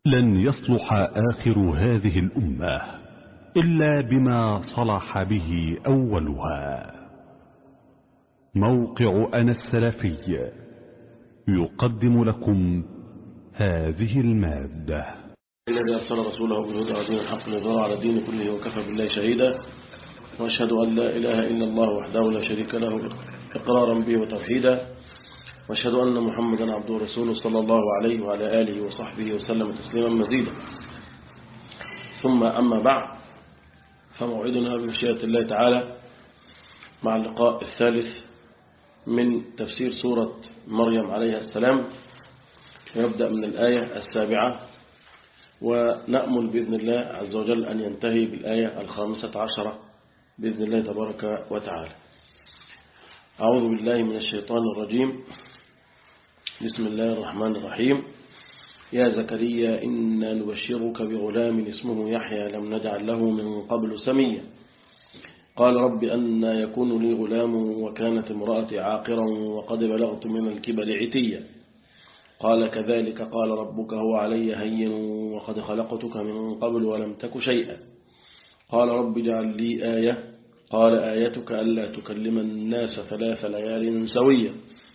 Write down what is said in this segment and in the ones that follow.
لن يصلح آخر هذه الأمة إلا بما صلح به أولها موقع أنا السلفي يقدم لكم هذه المادة الذي أرسل رسوله بالهدى ودين الحق ليظهر على الدين كله وكفى بالله شهيدا وأشهد أن لا إله إلا الله وحده لا شريك له إقرارا به وتوحيدا وأشهد أن محمدا عبده ورسوله صلى الله عليه وعلى آله وصحبه وسلم تسليما مزيدا ثم أما بعد فموعدنا بمشيئة الله تعالى مع اللقاء الثالث من تفسير سورة مريم عليها السلام ويبدأ من الآية السابعة ونأمل بإذن الله عز وجل أن ينتهي بالآية الخامسة عشرة بإذن الله تبارك وتعالى أعوذ بالله من الشيطان الرجيم بسم الله الرحمن الرحيم يا زكريا إنا نبشرك بغلام اسمه يحيى لم نجعل له من قبل سميا قال رب أن يكون لي غلام وكانت امرأتي عاقرا وقد بلغت من الكبر عتيا قال كذلك قال ربك هو علي هين وقد خلقتك من قبل ولم تك شيئا قال رب اجعل لي آية قال آيتك ألا تكلم الناس ثلاث ليال سويا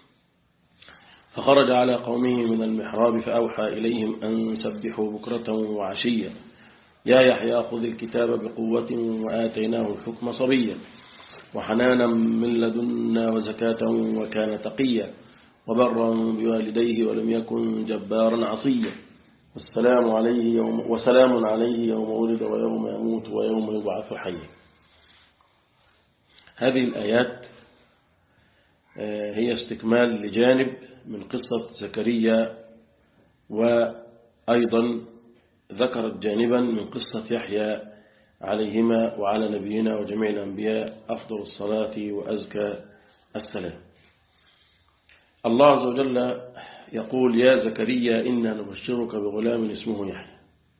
فخرج على قومه من المحراب فأوحى إليهم أن سبحوا بكرة وعشيا يا يحيى خذ الكتاب بقوة وآتيناه الحكم صبيا وحنانا من لدنا وزكاة وكان تقيا وبرا بوالديه ولم يكن جبارا عصيا والسلام عليه يوم وسلام عليه يوم ولد ويوم يموت ويوم يبعث حيا هذه الآيات هي استكمال لجانب من قصة زكريا وأيضا ذكرت جانبا من قصة يحيى عليهما وعلى نبينا وجميع الأنبياء أفضل الصلاة وأزكى السلام الله عز وجل يقول يا زكريا إنا نبشرك بغلام اسمه يحيى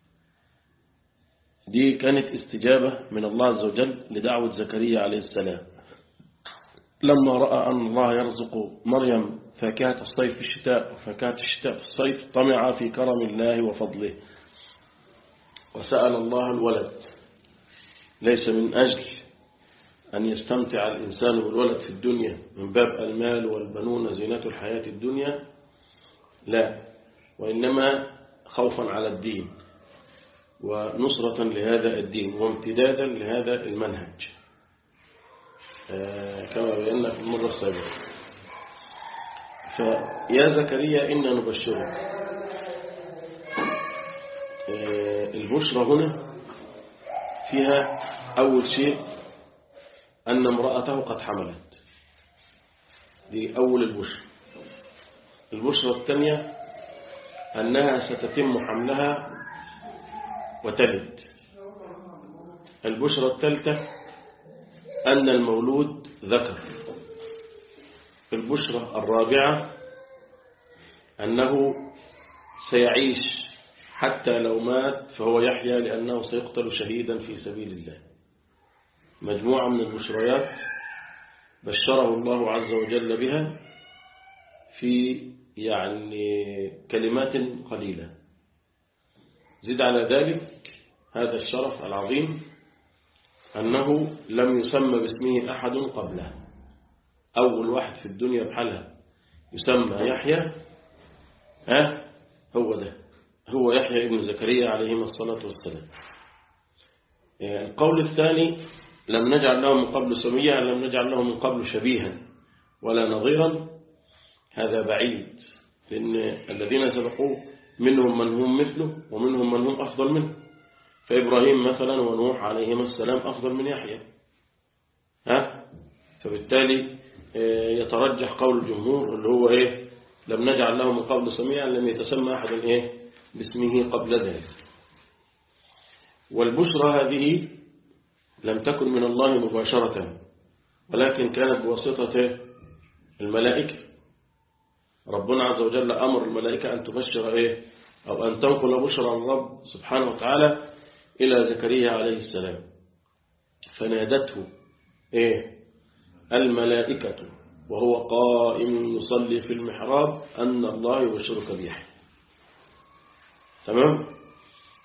دي كانت استجابة من الله عز وجل لدعوة زكريا عليه السلام لما رأى أن الله يرزق مريم فاكهة الصيف في الشتاء وفاكهة الشتاء في الصيف طمع في كرم الله وفضله وسأل الله الولد ليس من أجل أن يستمتع الإنسان بالولد في الدنيا من باب المال والبنون زينة الحياة الدنيا لا وإنما خوفا على الدين ونصرة لهذا الدين وامتدادا لهذا المنهج كما بينا في المرة السابقة فيا زكريا إنا نبشرك البشرى هنا فيها أول شيء أن امرأته قد حملت دي أول البشرى البشرى الثانية أنها ستتم حملها وتلد البشرى الثالثة أن المولود ذكر البشرى الرابعة أنه سيعيش حتى لو مات فهو يحيا لأنه سيقتل شهيدا في سبيل الله مجموعة من البشريات بشره الله عز وجل بها في يعني كلمات قليلة زد على ذلك هذا الشرف العظيم أنه لم يسمى باسمه أحد قبله أول واحد في الدنيا بحالها يسمى يحيى ها هو ده هو يحيى ابن زكريا عليهما الصلاة والسلام القول الثاني لم نجعل له من قبل سميا لم نجعل له من قبل شبيها ولا نظيرا هذا بعيد لأن الذين سبقوه منهم من هم مثله ومنهم من هم أفضل منه فإبراهيم مثلا ونوح عليهما السلام أفضل من يحيى ها فبالتالي يترجح قول الجمهور اللي هو إيه لم نجعل له من قبل سميعا لم يتسمى أحد إيه باسمه قبل ذلك والبشرى هذه لم تكن من الله مباشرة ولكن كانت بواسطة الملائكة ربنا عز وجل أمر الملائكة أن تبشر إيه أو أن تنقل بشرى الرب سبحانه وتعالى إلى زكريا عليه السلام فنادته إيه الملائكة وهو قائم يصلي في المحراب أن الله يبشرك بيحيى تمام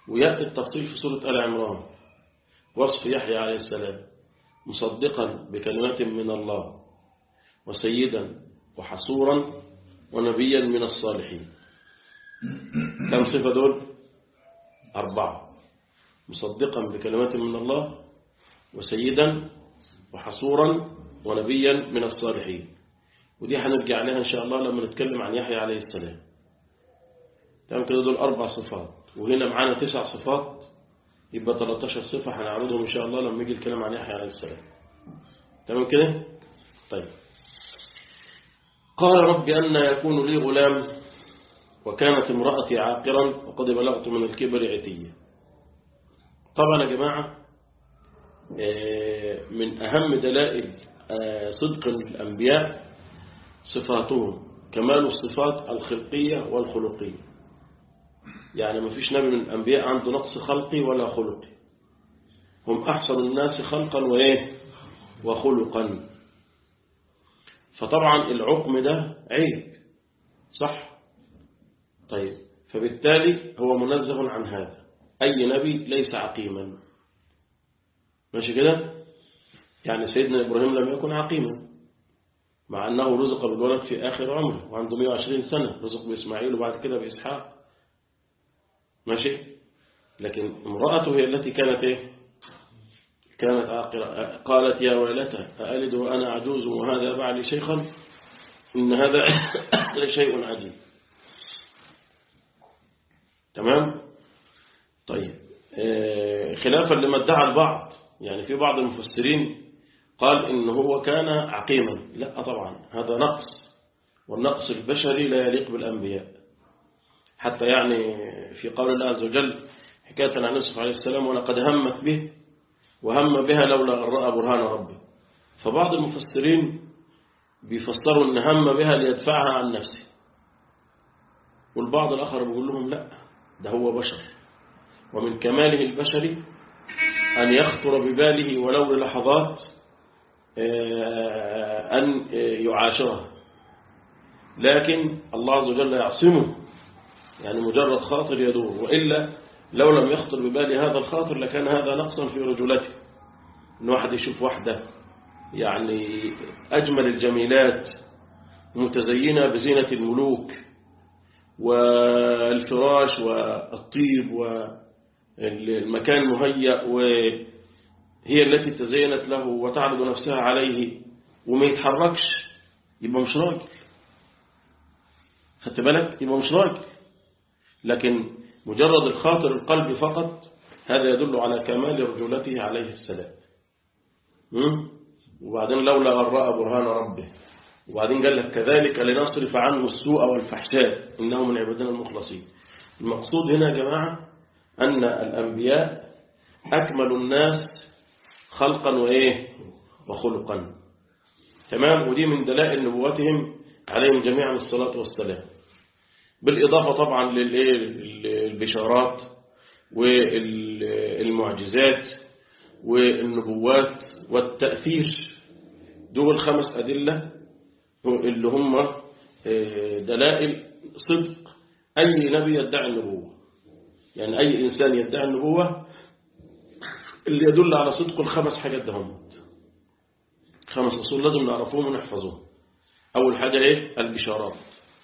ويأتي التفصيل في سورة آل عمران وصف يحيى عليه السلام مصدقا بكلمات من الله وسيدا وحصورا ونبيا من الصالحين كم صفة دول أربعة مصدقا بكلمات من الله وسيدا وحصورا ونبيا من الصالحين ودي هنرجع عليها إن شاء الله لما نتكلم عن يحيى عليه السلام تمام كده دول أربع صفات وهنا معانا تسع صفات يبقى 13 صفة هنعرضهم إن شاء الله لما يجي الكلام عن يحيى عليه السلام تمام كده طيب قال رب أن يكون لي غلام وكانت امرأتي عاقرا وقد بلغت من الكبر عتية طبعا يا جماعة من أهم دلائل صدق الأنبياء صفاتهم كمال الصفات الخلقية والخلقية يعني ما فيش نبي من الأنبياء عنده نقص خلقي ولا خلقي هم أحسن الناس خلقا وإيه وخلقا فطبعا العقم ده عيب صح طيب فبالتالي هو منزه عن هذا أي نبي ليس عقيما ماشي كده يعني سيدنا إبراهيم لم يكن عقيما مع أنه رزق بالولد في آخر عمره وعنده 120 سنة رزق بإسماعيل وبعد كده بإسحاق ماشي لكن امرأته هي التي كانت إيه كانت عاقرة قالت يا ويلتى أألد وأنا عجوز وهذا بعلي شيخا إن هذا لشيء عجيب تمام طيب خلافا لما ادعى البعض يعني في بعض المفسرين قال إن هو كان عقيما لا طبعا هذا نقص والنقص البشري لا يليق بالأنبياء حتى يعني في قول الله عز وجل حكاية عن يوسف عليه السلام ولقد همت به وهم بها لولا أن رأى برهان ربه فبعض المفسرين بيفسروا أن هم بها ليدفعها عن نفسه والبعض الآخر بيقول لهم لا ده هو بشر ومن كماله البشري أن يخطر بباله ولو للحظات أن يعاشرها لكن الله عز وجل يعصمه يعني مجرد خاطر يدور وإلا لو لم يخطر ببالي هذا الخاطر لكان هذا نقصا في رجولته ان واحد يشوف واحدة يعني أجمل الجميلات متزينة بزينة الملوك والفراش والطيب والمكان مهيأ وهي التي تزينت له وتعرض نفسها عليه وما يتحركش يبقى مش راجل خدت بالك يبقى مش راجل لكن مجرد الخاطر القلب فقط هذا يدل على كمال رجولته عليه السلام وبعدين لولا أن رأى برهان ربه وبعدين قال لك كذلك لنصرف عنه السوء والفحشاء إنه من عبادنا المخلصين المقصود هنا يا جماعة أن الأنبياء أكمل الناس خلقا وإيه وخلقا تمام ودي من دلائل نبوتهم عليهم جميعا الصلاة والسلام بالإضافة طبعا للبشارات والمعجزات والنبوات والتأثير دول خمس أدلة اللي هم دلائل صدق أي نبي يدعي النبوة يعني أي إنسان يدعي النبوة اللي يدل على صدق الخمس حاجات دهم خمس أصول لازم نعرفوهم ونحفظوهم أول حاجة إيه البشارات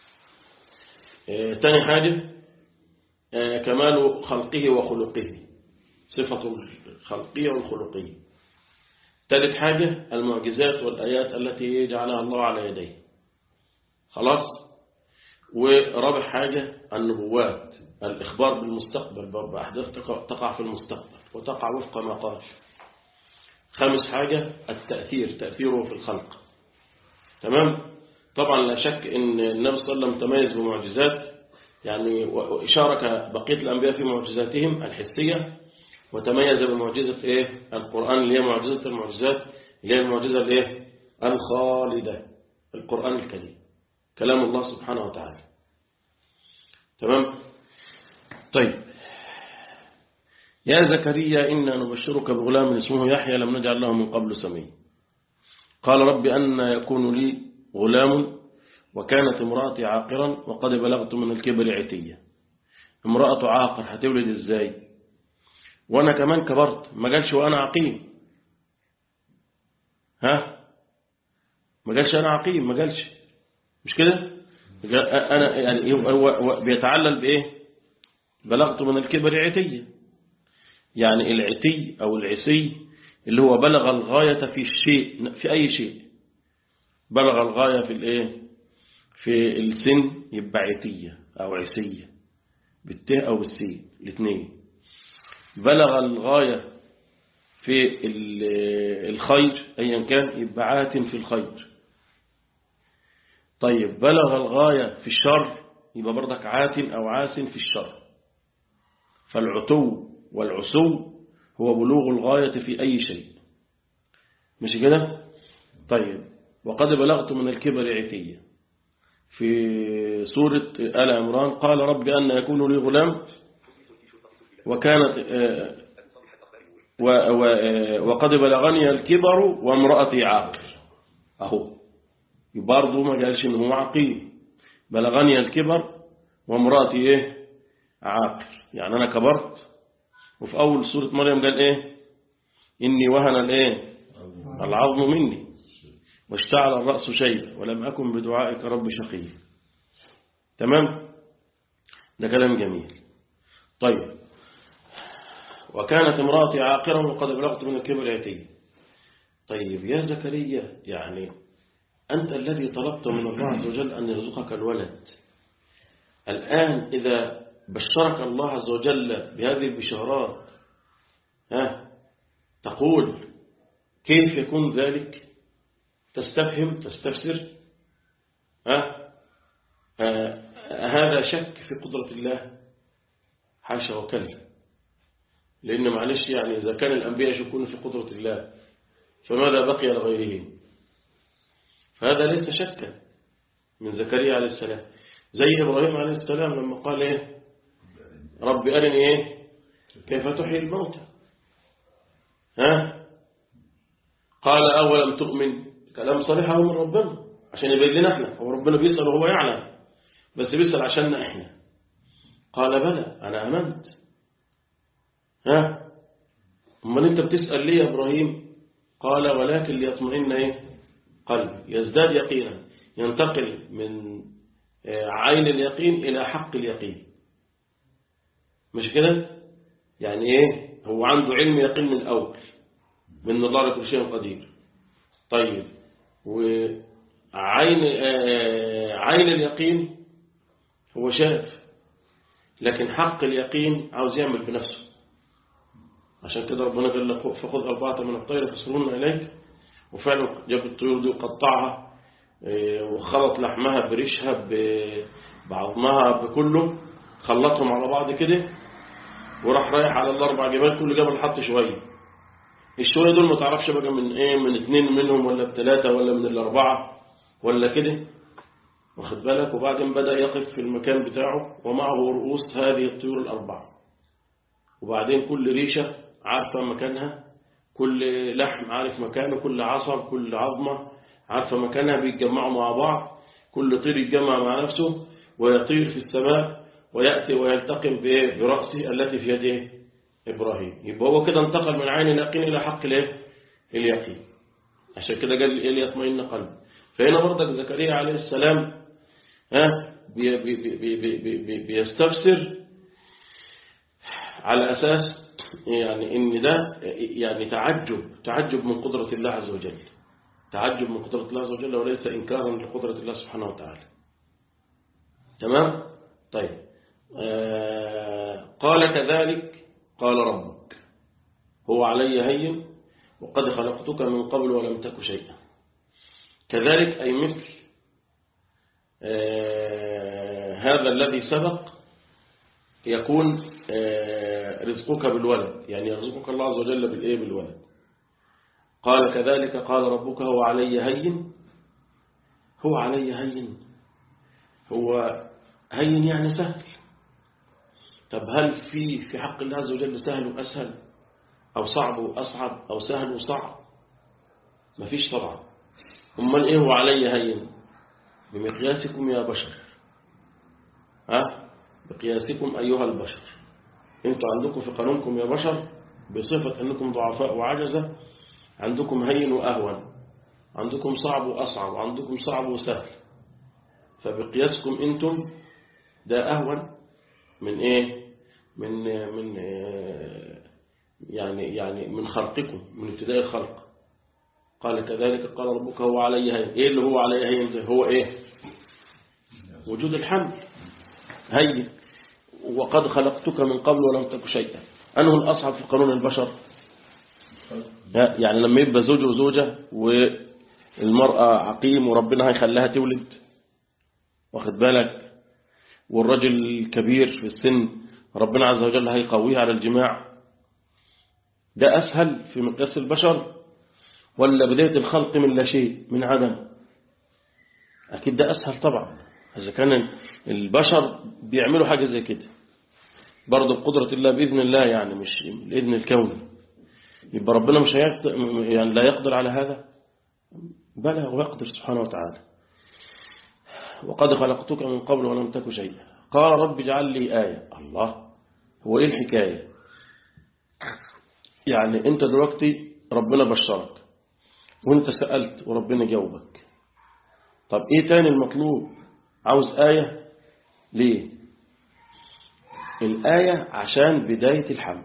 تاني حاجة كمال خلقه وخلقه صفة الخلقية والخلقية ثالث حاجة المعجزات والآيات التي جعلها الله على يديه خلاص ورابع حاجة النبوات الإخبار بالمستقبل بأحداث تقع في المستقبل وتقع وفق ما قال خامس حاجة التأثير تأثيره في الخلق تمام طبعا لا شك ان النبي صلى الله عليه وسلم تميز بمعجزات يعني شارك بقية الأنبياء في معجزاتهم الحسية وتميز بمعجزة إيه القرآن اللي هي معجزة المعجزات اللي هي المعجزة الإيه الخالدة القرآن الكريم كلام الله سبحانه وتعالى تمام طيب يا زكريا إنا نبشرك بغلام اسمه يحيى لم نجعل له من قبل سمي قال رب أن يكون لي غلام وكانت امرأتي عاقرا وقد بلغت من الكبر عتية امرأة عاقر هتولد ازاي وأنا كمان كبرت ما قالش وأنا عقيم ها ما قالش أنا عقيم ما قالش مش كده أنا يعني هو هو بيتعلل بإيه بلغت من الكبر عتية يعني العتي أو العسي اللي هو بلغ الغاية في الشيء في أي شيء بلغ الغاية في الإيه في السن يبقى عتية أو عسية بالتاء أو بالسين الاثنين بلغ الغاية في الخير أيا كان يبقى عات في الخير طيب بلغ الغاية في الشر يبقى برضك عات أو عاس في الشر فالعتو والعسو هو بلوغ الغاية في أي شيء مش كده طيب وقد بلغت من الكبر عتية في سورة آل عمران قال رب أن يكون لي غلام وكانت وقد بلغني الكبر وامرأتي عاقر أهو برضه ما قالش إنه هو عقيم بلغني الكبر وامرأتي إيه عاقر يعني أنا كبرت وفي أول سورة مريم قال إيه إني وهن الإيه العظم مني واشتعل الرأس شيبا ولم أكن بدعائك رب شقيا تمام ده كلام جميل طيب وكانت امرأتي عاقرا وقد بلغت من الكبر عتي طيب يا زكريا يعني أنت الذي طلبت من الله عز وجل أن يرزقك الولد الآن إذا بشرك الله عز وجل بهذه البشارات ها تقول كيف يكون ذلك تستفهم تستفسر ها آه هذا شك في قدرة الله حاشا وكلا لأن معلش يعني إذا كان الأنبياء يشكون في قدرة الله فماذا بقي لغيرهم فهذا ليس شكا من زكريا عليه السلام زي إبراهيم عليه السلام لما قال إيه رب أرني إيه كيف تحيي الموتى ها قال أولم تؤمن كلام صريح من ربنا عشان يبين لنا احنا هو ربنا بيسأل وهو يعلم بس بيسأل عشاننا احنا قال بلى أنا أمنت ها امال انت بتسأل ليه يا إبراهيم قال ولكن ليطمئن ايه قلبي يزداد يقينا ينتقل من عين اليقين إلى حق اليقين مش كده يعني ايه هو عنده علم يقين من الأول من الله لكل شيء قدير طيب وعين عين اليقين هو شاف لكن حق اليقين عاوز يعمل بنفسه عشان كده ربنا قال لك فخذ أربعة من الطير فصلون إليك وفعلا جاب الطيور دي وقطعها وخلط لحمها بريشها بعظمها بكله خلطهم على بعض كده وراح رايح على الأربع جبال كل جبل حط شوية الشوية دول ما تعرفش بقى من ايه من اتنين منهم ولا بتلاتة ولا من الأربعة ولا كده واخد بالك وبعدين بدأ يقف في المكان بتاعه ومعه رؤوس هذه الطيور الأربعة وبعدين كل ريشة عارفة مكانها كل لحم عارف مكانه كل عصب كل عظمة عارفة مكانها بيتجمعوا مع بعض كل طير يتجمع مع نفسه ويطير في السماء ويأتي ويلتقم بإيه برأسه التي في يده إبراهيم يبقى هو كده انتقل من عين اليقين إلى حق الايه اليقين عشان كده قال لي يطمئن قلبي فهنا برضك زكريا عليه السلام ها بي بي بي بي بي بي بيستفسر على أساس يعني إن ده يعني تعجب تعجب من قدرة الله عز وجل تعجب من قدرة الله عز وجل وليس إنكارا لقدرة الله سبحانه وتعالى تمام طيب آه قال كذلك قال ربك هو علي هين وقد خلقتك من قبل ولم تك شيئا كذلك أي مثل آه هذا الذي سبق يكون آه رزقك بالولد يعني يرزقك الله عز وجل بالإيه بالولد قال كذلك قال ربك هو علي هين هو علي هين هو هين يعني سهل طب هل في في حق الله عز وجل سهل وأسهل أو صعب وأصعب أو سهل وصعب ما فيش طبعا أمال إيه هو علي هين بمقياسكم يا بشر ها بقياسكم أيها البشر انتوا عندكم في قانونكم يا بشر بصفة أنكم ضعفاء وعجزة عندكم هين وأهون عندكم صعب وأصعب عندكم صعب وسهل فبقياسكم أنتم ده أهون من إيه من من يعني يعني من خلقكم من ابتداء الخلق قال كذلك قال ربك هو علي هين ايه اللي هو علي هين ده هو ايه وجود الحمل هين وقد خلقتك من قبل ولم تك شيئا أنه الأصعب في قانون البشر يعني لما يبقى زوج وزوجة والمرأة عقيم وربنا هيخليها تولد واخد بالك والرجل الكبير في السن ربنا عز وجل هيقويه على الجماع ده أسهل في مقياس البشر ولا بداية الخلق من لا شيء من عدم أكيد ده أسهل طبعا إذا كان البشر بيعملوا حاجة زي كده برضه بقدرة الله بإذن الله يعني مش الإذن الكوني يبقى ربنا مش هيقدر يعني لا يقدر على هذا بلى ويقدر سبحانه وتعالى وقد خلقتك من قبل ولم تك شيئا قال رب اجعل لي آية الله هو إيه الحكاية يعني أنت دلوقتي ربنا بشرك وانت سألت وربنا جاوبك طب ايه تاني المطلوب عاوز آية ليه الآية عشان بداية الحمل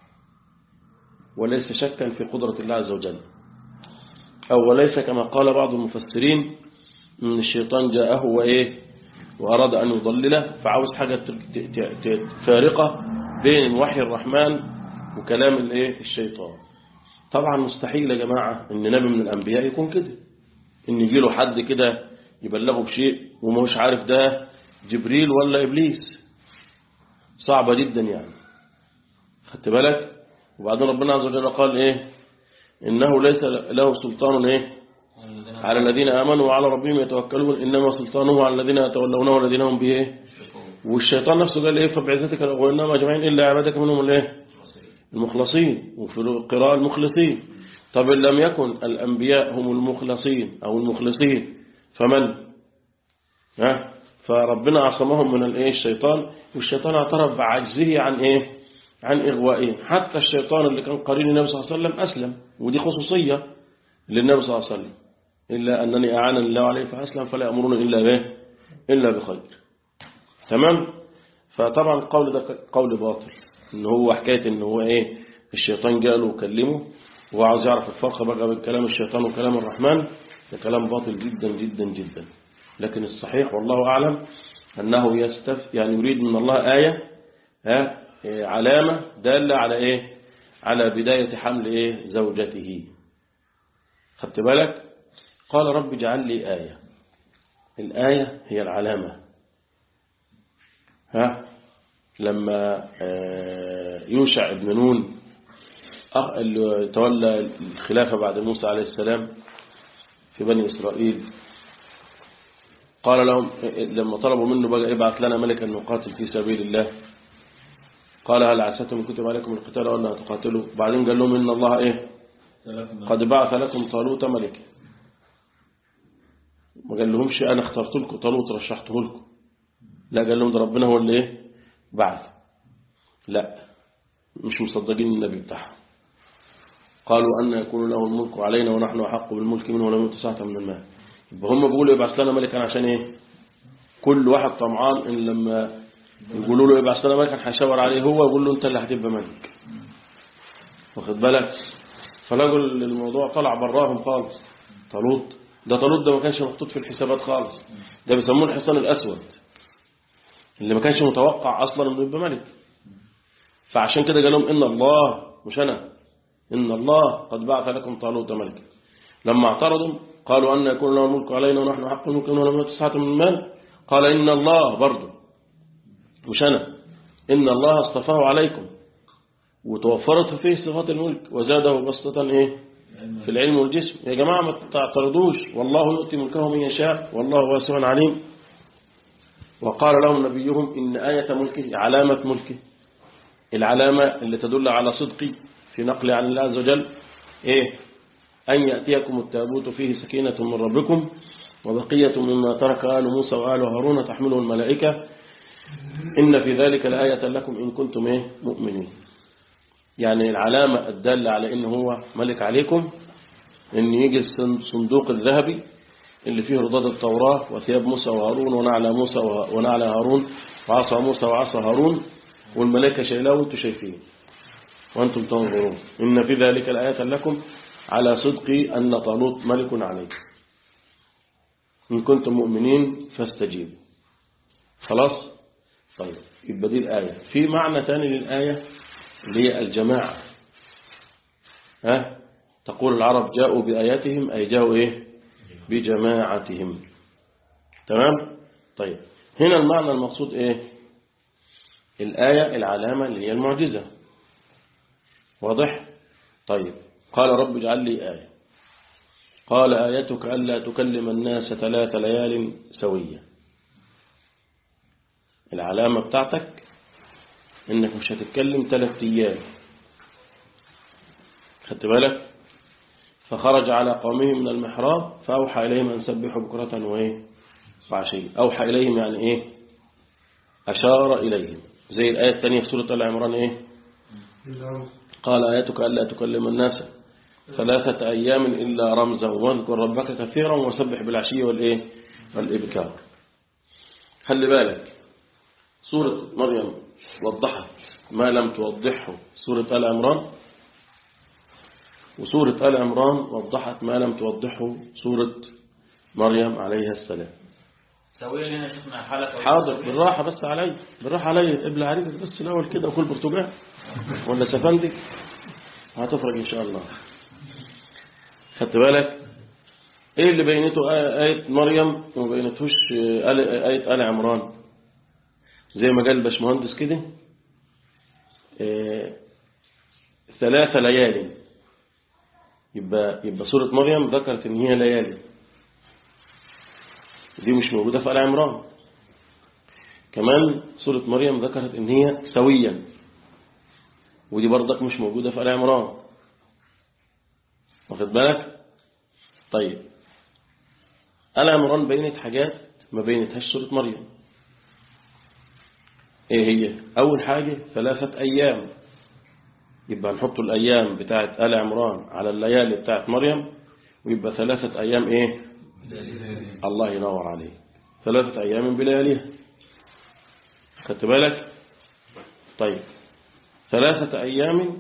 وليس شكا في قدرة الله عز وجل أو وليس كما قال بعض المفسرين ان الشيطان جاءه وإيه وأراد أن يضلله فعاوز حاجة فارقة بين وحي الرحمن وكلام الايه الشيطان طبعا مستحيل يا جماعة ان نبي من الانبياء يكون كده ان يجي له حد كده يبلغه بشيء ومش عارف ده جبريل ولا ابليس صعبة جدا يعني خدت بالك وبعدين ربنا عز وجل قال ايه انه ليس له سلطان ايه على الذين امنوا وعلى ربهم يتوكلون انما سلطانه على الذين يتولونه والذين هم به ايه والشيطان نفسه قال ايه فبعزتك وانما اجمعين الا عبادك منهم الايه المخلصين وفي القراءة المخلصين طب إن لم يكن الأنبياء هم المخلصين أو المخلصين فمن ها فربنا عصمهم من الايه الشيطان والشيطان اعترف بعجزه عن ايه عن إغوائهم حتى الشيطان اللي كان قرين النبي صلى الله عليه وسلم أسلم ودي خصوصية للنبي صلى الله عليه وسلم إلا أنني أعان الله عليه فأسلم فلا يأمرون إلا به إلا بخير تمام فطبعا القول ده قول باطل ان هو حكاية ان هو ايه الشيطان جاله وكلمه وهو عاوز يعرف الفرق بقى بين كلام الشيطان وكلام الرحمن ده كلام باطل جدا جدا جدا لكن الصحيح والله أعلم أنه يستف يعني يريد من الله آية ها علامة دالة على إيه على بداية حمل إيه زوجته خدت بالك قال رب اجعل لي آية الآية هي العلامة ها لما يوشع بن نون اللي تولى الخلافة بعد موسى عليه السلام في بني إسرائيل قال لهم لما طلبوا منه بقى ابعث لنا ملكا نقاتل في سبيل الله قال هل عسيتم ان كتب عليكم القتال ولا تقاتلوا بعدين قال لهم ان الله ايه قد بعث لكم طالوت ملكا ما قال لهمش انا اخترت لكم طالوت رشحته لكم لا قال لهم ده ربنا هو اللي ايه بعث لا مش مصدقين النبي بتاعهم قالوا أن يكون له الملك علينا ونحن أحق بالملك منه ولم يؤت ساعة من المال يبقى هم بيقولوا يبعث لنا ملكا عشان ايه كل واحد طمعان ان لما يقولوا له يبعث لنا ملكا هيشاور عليه هو يقول له انت اللي هتبقى ملك واخد بالك فلقوا الموضوع طلع براهم خالص طالوت ده طالوت ده ما كانش محطوط في الحسابات خالص ده بيسموه الحصان الاسود اللي ما كانش متوقع اصلا انه يبقى ملك فعشان كده قال لهم ان الله مش انا ان الله قد بعث لكم طالوت ملكا لما اعترضوا قالوا أن يكون له الملك علينا ونحن حق الملك ولم يؤت ساعة من المال قال إن الله برضه مش أنا إن الله اصطفاه عليكم وتوفرت فيه صفات الملك وزاده بسطة إيه في العلم والجسم يا جماعة ما تعترضوش والله يؤتي ملكه من يشاء والله واسع عليم وقال لهم نبيهم إن آية ملكه علامة ملكه العلامة اللي تدل على صدقي في نقل عن الله عز وجل إيه أن يأتيكم التابوت فيه سكينة من ربكم وبقية مما ترك آل موسى وآل هارون تحمله الملائكة إن في ذلك لآية لكم إن كنتم إيه مؤمنين يعني العلامة الدالة على إن هو ملك عليكم إن يجي الصندوق الذهبي اللي فيه رضاد التوراة وثياب موسى وهارون ونعلى موسى ونعلى هارون وعصا موسى وعصا هارون والملائكة شايلاه وانتم شايفين وانتم تنظرون إن في ذلك الآية لكم على صدق أن طالوت ملك عليكم إن كنتم مؤمنين فاستجيبوا خلاص طيب يبقى دي الآية في معنى تاني للآية اللي هي الجماعة ها تقول العرب جاءوا بآياتهم أي جاءوا إيه بجماعتهم تمام طيب هنا المعنى المقصود إيه الآية العلامة اللي هي المعجزة واضح طيب قال رب اجعل لي آية قال آيتك ألا تكلم الناس ثلاث ليال سوية العلامة بتاعتك انك مش هتتكلم ثلاث ايام خدت بالك فخرج على قومه من المحراب فأوحى إليهم أن سبحوا بكرة وإيه وعشية أوحى إليهم يعني إيه أشار إليهم زي الآية الثانية في سورة العمران إيه قال آياتك ألا تكلم الناس ثلاثة أيام إلا رمزا واذكر ربك كثيرا وسبح بالعشي والإيه والإبكار خلي بالك سورة مريم وضحت ما لم توضحه سورة آل عمران وسورة آل عمران وضحت ما لم توضحه سورة مريم عليها السلام سويا لنا شفنا حلقة حاضر بالراحة بس علي بالراحة علي ابلع عليك بس الأول كده وكل برتقال ولا سفندك هتفرج إن شاء الله خدت بالك ايه اللي بينته آية مريم وما بينتهوش آية آل عمران زي ما قال باشمهندس كده اه ثلاث ليالي يبقى يبقى سورة مريم ذكرت ان هي ليالي دي مش موجودة في آل عمران كمان سورة مريم ذكرت ان هي سويا ودي برضك مش موجودة في آل عمران واخد بالك طيب آل عمران بينت حاجات ما بينتهاش سورة مريم ايه هي اول حاجة ثلاثة ايام يبقى نحط الايام بتاعت آل عمران على الليالي بتاعت مريم ويبقى ثلاثة ايام ايه الله ينور عليه ثلاثة ايام بلياليها خدت بالك طيب ثلاثة ايام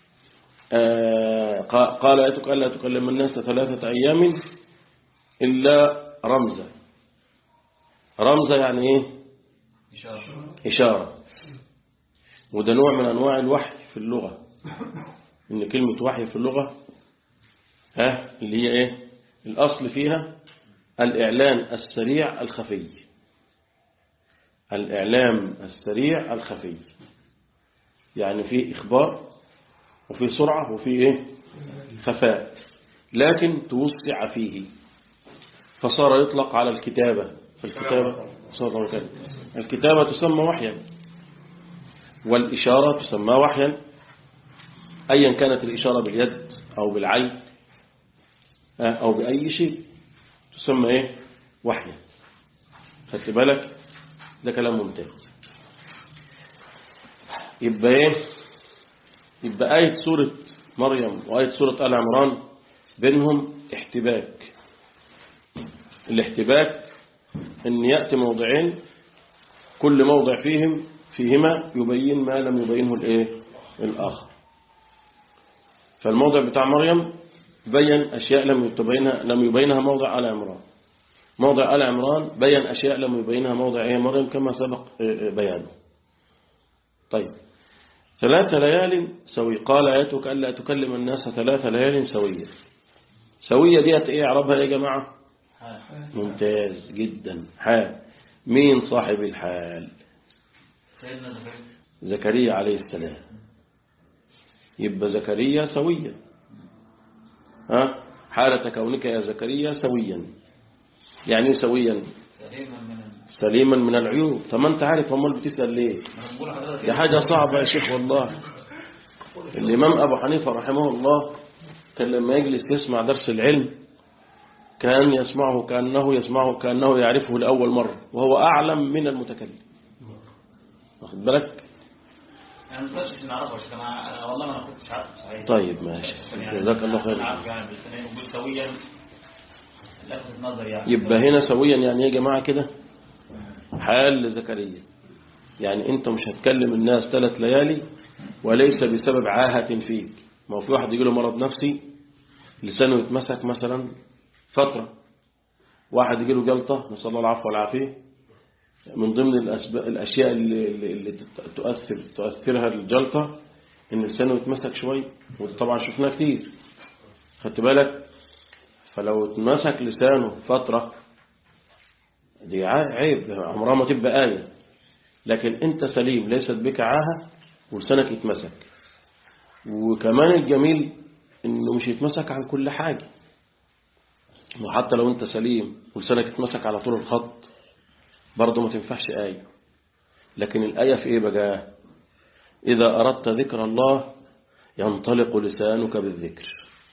آه قال آيتك ألا تكلم الناس ثلاثة أيام إلا رمزا رمزا يعني إيه إشارة إشارة وده نوع من أنواع الوحي في اللغة إن كلمة وحي في اللغة ها اللي هي إيه الأصل فيها الإعلان السريع الخفي الإعلام السريع الخفي يعني في إخبار وفي سرعة وفي إيه خفاء لكن توسع فيه فصار يطلق على الكتابة فالكتابة صار كده الكتابة تسمى وحيا والإشارة تسمى وحيا أيا كانت الإشارة باليد أو بالعين أو بأي شيء تسمى إيه وحيا خدت بالك ده كلام ممتاز يبقى إيه يبقى آية سورة مريم وآية سورة آل عمران بينهم احتباك الاحتباك ان يأتي موضعين كل موضع فيهم فيهما يبين ما لم يبينه الايه الآخر فالموضع بتاع مريم بين أشياء لم يبينها لم يبينها موضع آل عمران موضع آل عمران بين أشياء لم يبينها موضع ايه مريم كما سبق بيانه طيب ثلاث ليال سوي قال آياتك ألا تكلم الناس ثلاث ليال سوية سوية ديت ايه اعربها يا جماعة ممتاز جدا حال مين صاحب الحال سيدنا زكريا زكريا عليه السلام يبقى زكريا سويا ها حالة كونك يا زكريا سويا يعني ايه سويا سليما من سليما من العيوب طب ما انت عارف امال بتسأل ليه أنا بقول حضرتك دي حاجة صعبة يا شيخ والله الإمام أبو حنيفة رحمه الله كان لما يجلس يسمع درس العلم كان يسمعه كأنه يسمعه كأنه يعرفه لأول مرة وهو أعلم من المتكلم واخد بالك انا ما كنتش نعرفه عشان انا أنا والله ما كنتش عارف صحيح طيب ماشي يعني جزاك الله خير انا عارف يعني بس انا بقول سويا لفت نظر يعني يبقى هنا سويا يعني ايه يا جماعة كده حال لزكريا يعني انت مش هتكلم الناس ثلاث ليالي وليس بسبب عاهة فيك ما هو في واحد يجي له مرض نفسي لسانه يتمسك مثلا فترة واحد يجي له جلطة نسأل الله العفو والعافية من ضمن الأسب... الأشياء اللي, اللي اللي تت- تؤثر تؤثرها الجلطة إن لسانه يتمسك شوي وطبعا شفناه كتير خدت بالك فلو اتمسك لسانه فترة دي ع- عيب عمرها ما تبقى آية لكن انت سليم ليست بك عاهة ولسانك يتمسك وكمان الجميل انه مش يتمسك عن كل حاجة وحتى لو انت سليم ولسانك يتمسك على طول الخط برضه ما تنفعش آية لكن الآية في ايه بقى إذا أردت ذكر الله ينطلق لسانك بالذكر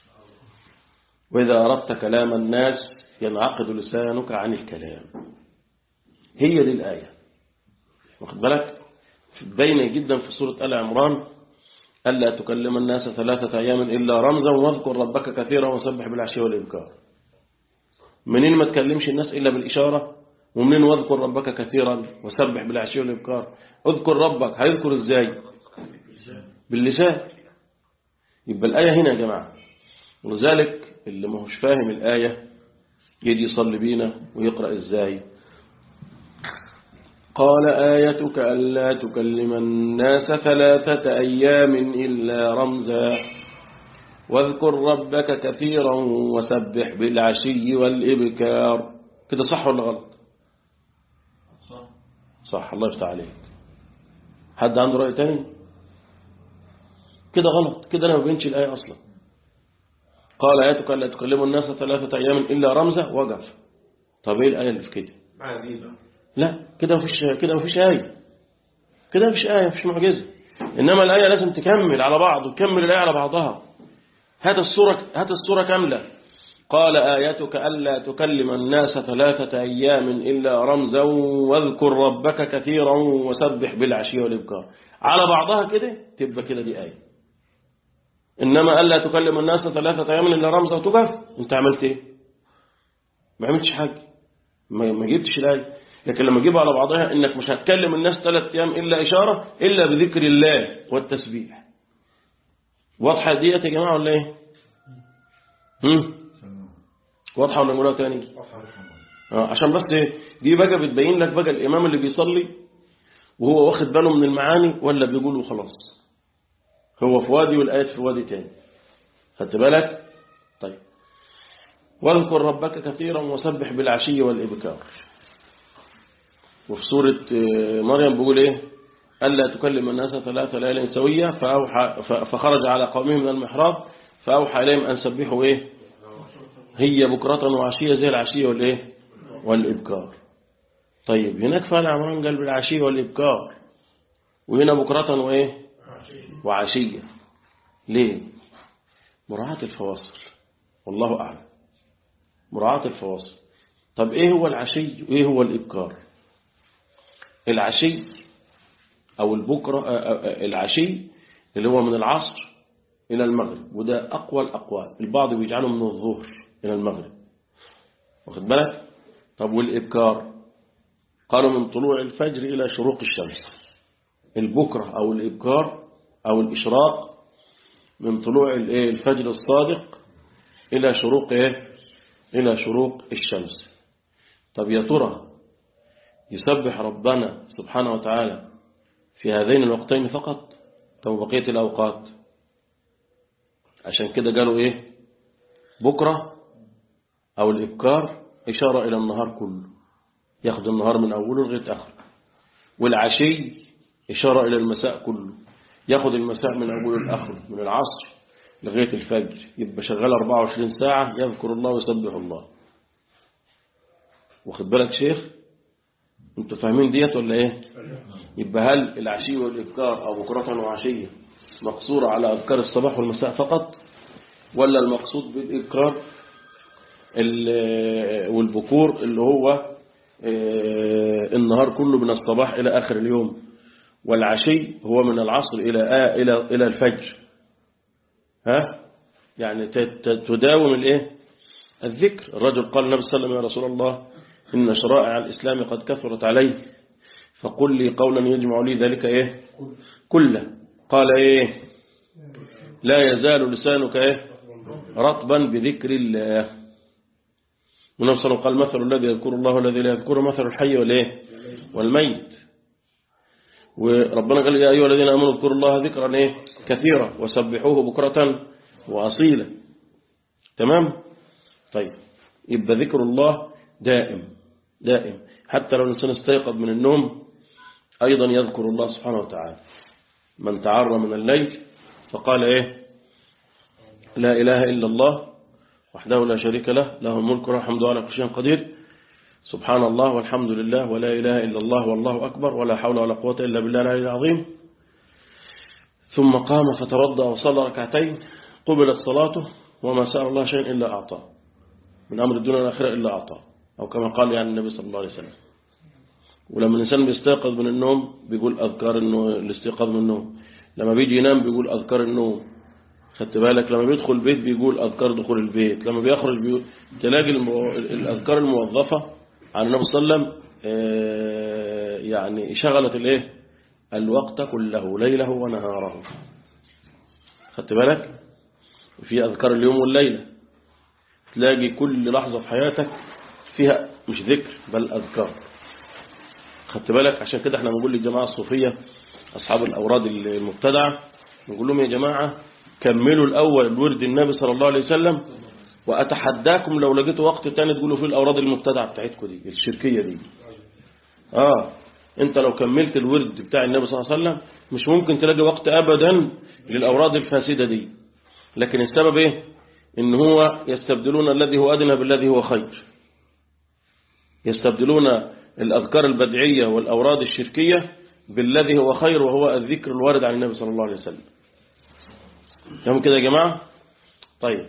وإذا أردت كلام الناس ينعقد لسانك عن الكلام هي دي الآية واخد بالك باينة جدا في سورة آل عمران ألا تكلم الناس ثلاثة أيام إلا رمزا واذكر ربك كثيرا وسبح بالعشي والإبكار منين ما تكلمش الناس إلا بالإشارة ومنين واذكر ربك كثيرا وسبح بالعشي والإبكار اذكر ربك هيذكر إزاي باللسان يبقى الآية هنا يا جماعة ولذلك اللي ما هوش فاهم الآية يجي يصلي بينا ويقرأ إزاي قال آيتك ألا تكلم الناس ثلاثة أيام إلا رمزا واذكر ربك كثيرا وسبح بالعشي والإبكار كده صح ولا غلط صح صح الله يفتح عليك حد عنده رأي تاني كده غلط كده أنا ما بينش الآية أصلا قال آياتك ألا تكلم الناس ثلاثة أيام إلا رمزا وقف طب إيه الآية اللي في كده لا كده مفيش كده مفيش آية كده مفيش آية مفيش معجزة إنما الآية لازم تكمل على بعض وتكمل الآية على بعضها هات السورة هات السورة كاملة قال آيتك ألا تكلم الناس ثلاثة أيام إلا رمزا واذكر ربك كثيرا وسبح بالعشي والإبكار على بعضها كده تبقى كده دي آية إنما ألا تكلم الناس ثلاثة أيام إلا رمزا وتقف أنت عملت إيه ما عملتش حاجة ما ما جبتش الآية لكن لما تجيبها على بعضها إنك مش هتكلم الناس ثلاث أيام إلا إشارة إلا بذكر الله والتسبيح واضحة ديت يا جماعة ولا إيه هم؟ واضحة ولا نقولها تاني آه عشان بس إيه؟ دي بقى بتبين لك بقى الإمام اللي بيصلي وهو واخد باله من المعاني ولا بيقول وخلاص هو في وادي والآيات في وادي تاني خدت بالك طيب واذكر ربك كثيرا وسبح بالعشي والإبكار وفي سورة آه، مريم بيقول إيه ألا تكلم الناس ثلاث ليال سوية فأوحى ف- فخرج على قومه من المحراب فأوحى إليهم أن سبحوا إيه هي بكرة وعشية زي العشية والإيه والإبكار طيب هناك فعل عمران قال بالعشية والإبكار وهنا بكرة وإيه وعشية ليه مراعاة الفواصل والله أعلم مراعاة الفواصل طب إيه هو العشي وإيه هو الإبكار العشي أو البكرة آه، آه، آه، العشي اللي هو من العصر إلى المغرب وده أقوى الأقوال البعض بيجعله من الظهر إلى المغرب واخد بالك طب والإبكار قالوا من طلوع الفجر إلى شروق الشمس البكرة أو الإبكار أو الإشراق من طلوع الإيه؟ الفجر الصادق إلى شروق إيه؟ إلى شروق الشمس طب يا ترى يسبح ربنا سبحانه وتعالى في هذين الوقتين فقط أو بقية الأوقات عشان كده قالوا إيه بكرة أو الإبكار إشارة إلى النهار كله ياخد النهار من أوله لغاية آخره والعشي إشارة إلى المساء كله ياخد المساء من أوله لآخره من العصر لغاية الفجر يبقى شغال 24 ساعة يذكر الله ويسبح الله واخد بالك شيخ انتوا فاهمين ديت ولا ايه يبقى هل العشي والإبكار أو بكرة وعشية مقصورة على أذكار الصباح والمساء فقط ولا المقصود بالإبكار ال- والبكور اللي هو آه، النهار كله من الصباح إلى آخر اليوم والعشي هو من العصر إلى آه إلى إلى الفجر ها يعني تداوم الايه الذكر الرجل قال النبي صلى الله عليه وسلم يا رسول الله إن شرائع الإسلام قد كثرت علي فقل لي قولا يجمع لي ذلك إيه كله قال إيه لا يزال لسانك إيه رطبا بذكر الله والنبي صلى الله عليه وسلم قال مثل الذي يذكر الله والذي لا يذكره مثل الحي والإيه والميت وربنا قال يا أيها الذين آمنوا اذكروا الله ذكرا إيه كثيرا وسبحوه بكرة وأصيلا تمام طيب يبقى ذكر الله دائم دائم حتى لو الإنسان استيقظ من النوم أيضا يذكر الله سبحانه وتعالى من تعرى من الليل فقال إيه لا إله إلا الله وحده لا شريك له له الملك والحمد على كل شيء قدير سبحان الله والحمد لله ولا إله إلا الله والله أكبر ولا حول ولا قوة إلا بالله العلي العظيم ثم قام فتوضأ وصلى ركعتين قبلت صلاته وما سأل الله شيء إلا أعطاه من أمر الدنيا والآخرة إلا أعطاه أو كما قال يعني النبي صلى الله عليه وسلم ولما الإنسان بيستيقظ من النوم بيقول أذكار إنه الاستيقاظ من النوم لما بيجي ينام بيقول أذكار النوم خدت بالك لما بيدخل البيت بيقول أذكار دخول البيت لما بيخرج بيقول تلاقي المو... الأذكار الموظفة عن النبي صلى الله عليه وسلم يعني شغلت الايه الوقت كله ليله ونهاره خدت بالك في أذكار اليوم والليلة تلاقي كل لحظة في حياتك فيها مش ذكر بل أذكار خدت بالك عشان كده احنا بنقول للجماعة الصوفية أصحاب الأوراد المبتدعة نقول لهم يا جماعة كملوا الأول الورد النبي صلى الله عليه وسلم وأتحداكم لو لقيتوا وقت تاني تقولوا فيه الأوراد المبتدعة بتاعتكم دي الشركية دي آه انت لو كملت الورد بتاع النبي صلى الله عليه وسلم مش ممكن تلاقي وقت أبدا للأوراد الفاسدة دي لكن السبب ايه ان هو يستبدلون الذي هو أدنى بالذي هو خير يستبدلون الأذكار البدعية والأوراد الشركية بالذي هو خير وهو الذكر الوارد عن النبي صلى الله عليه وسلم تمام كده يا جماعة طيب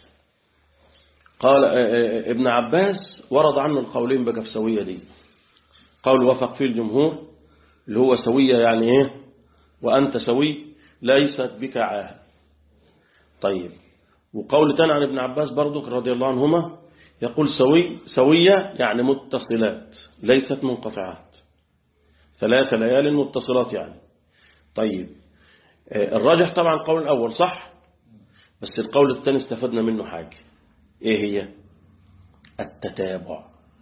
قال ابن عباس ورد عنه القولين بقى في سوية دي قول وفق فيه الجمهور اللي هو سوية يعني ايه وأنت سوي ليست بك عاهد طيب وقول تاني عن ابن عباس برضو رضي الله عنهما يقول سوي سوية يعني متصلات ليست منقطعات ثلاث ليال متصلات يعني طيب الراجح طبعا القول الأول صح بس القول الثاني استفدنا منه حاجة ايه هي التتابع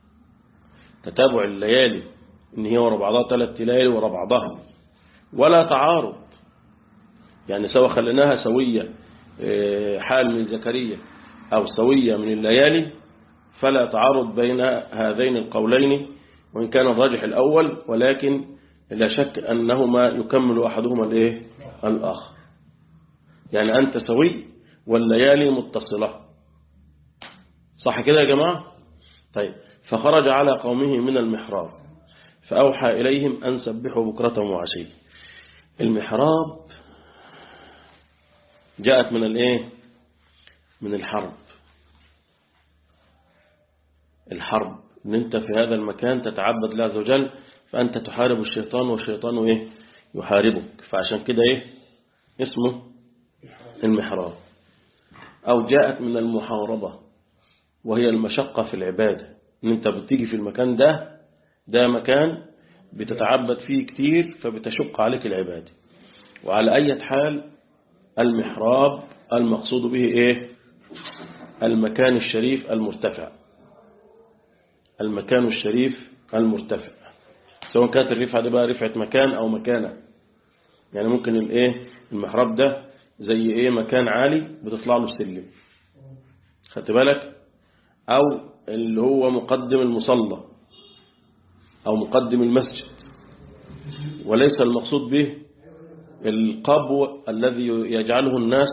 تتابع الليالي ان هي ورا بعضها ثلاث ليالي ورا بعضها ولا تعارض يعني سواء خليناها سوية حال من زكريا أو سوية من الليالي فلا تعارض بين هذين القولين وإن كان الراجح الأول ولكن لا شك أنهما يكمل أحدهما الإيه الآخر يعني أنت سوي والليالي متصلة صح كده يا جماعة طيب فخرج على قومه من المحراب فأوحى إليهم أن سبحوا بكرة وعشي المحراب جاءت من الايه من الحرب الحرب ان انت في هذا المكان تتعبد الله عز وجل فانت تحارب الشيطان والشيطان ايه يحاربك فعشان كده ايه اسمه المحراب او جاءت من المحاربة وهي المشقة في العبادة ان انت بتيجي في المكان ده ده مكان بتتعبد فيه كتير فبتشق عليك العبادة وعلى أي حال المحراب المقصود به إيه المكان الشريف المرتفع المكان الشريف المرتفع سواء كانت الرفعة دي بقى رفعة مكان أو مكانة يعني ممكن الإيه المحراب ده زي إيه مكان عالي بتطلع له السلم خدت بالك أو اللي هو مقدم المصلى أو مقدم المسجد وليس المقصود به القبو الذي يجعله الناس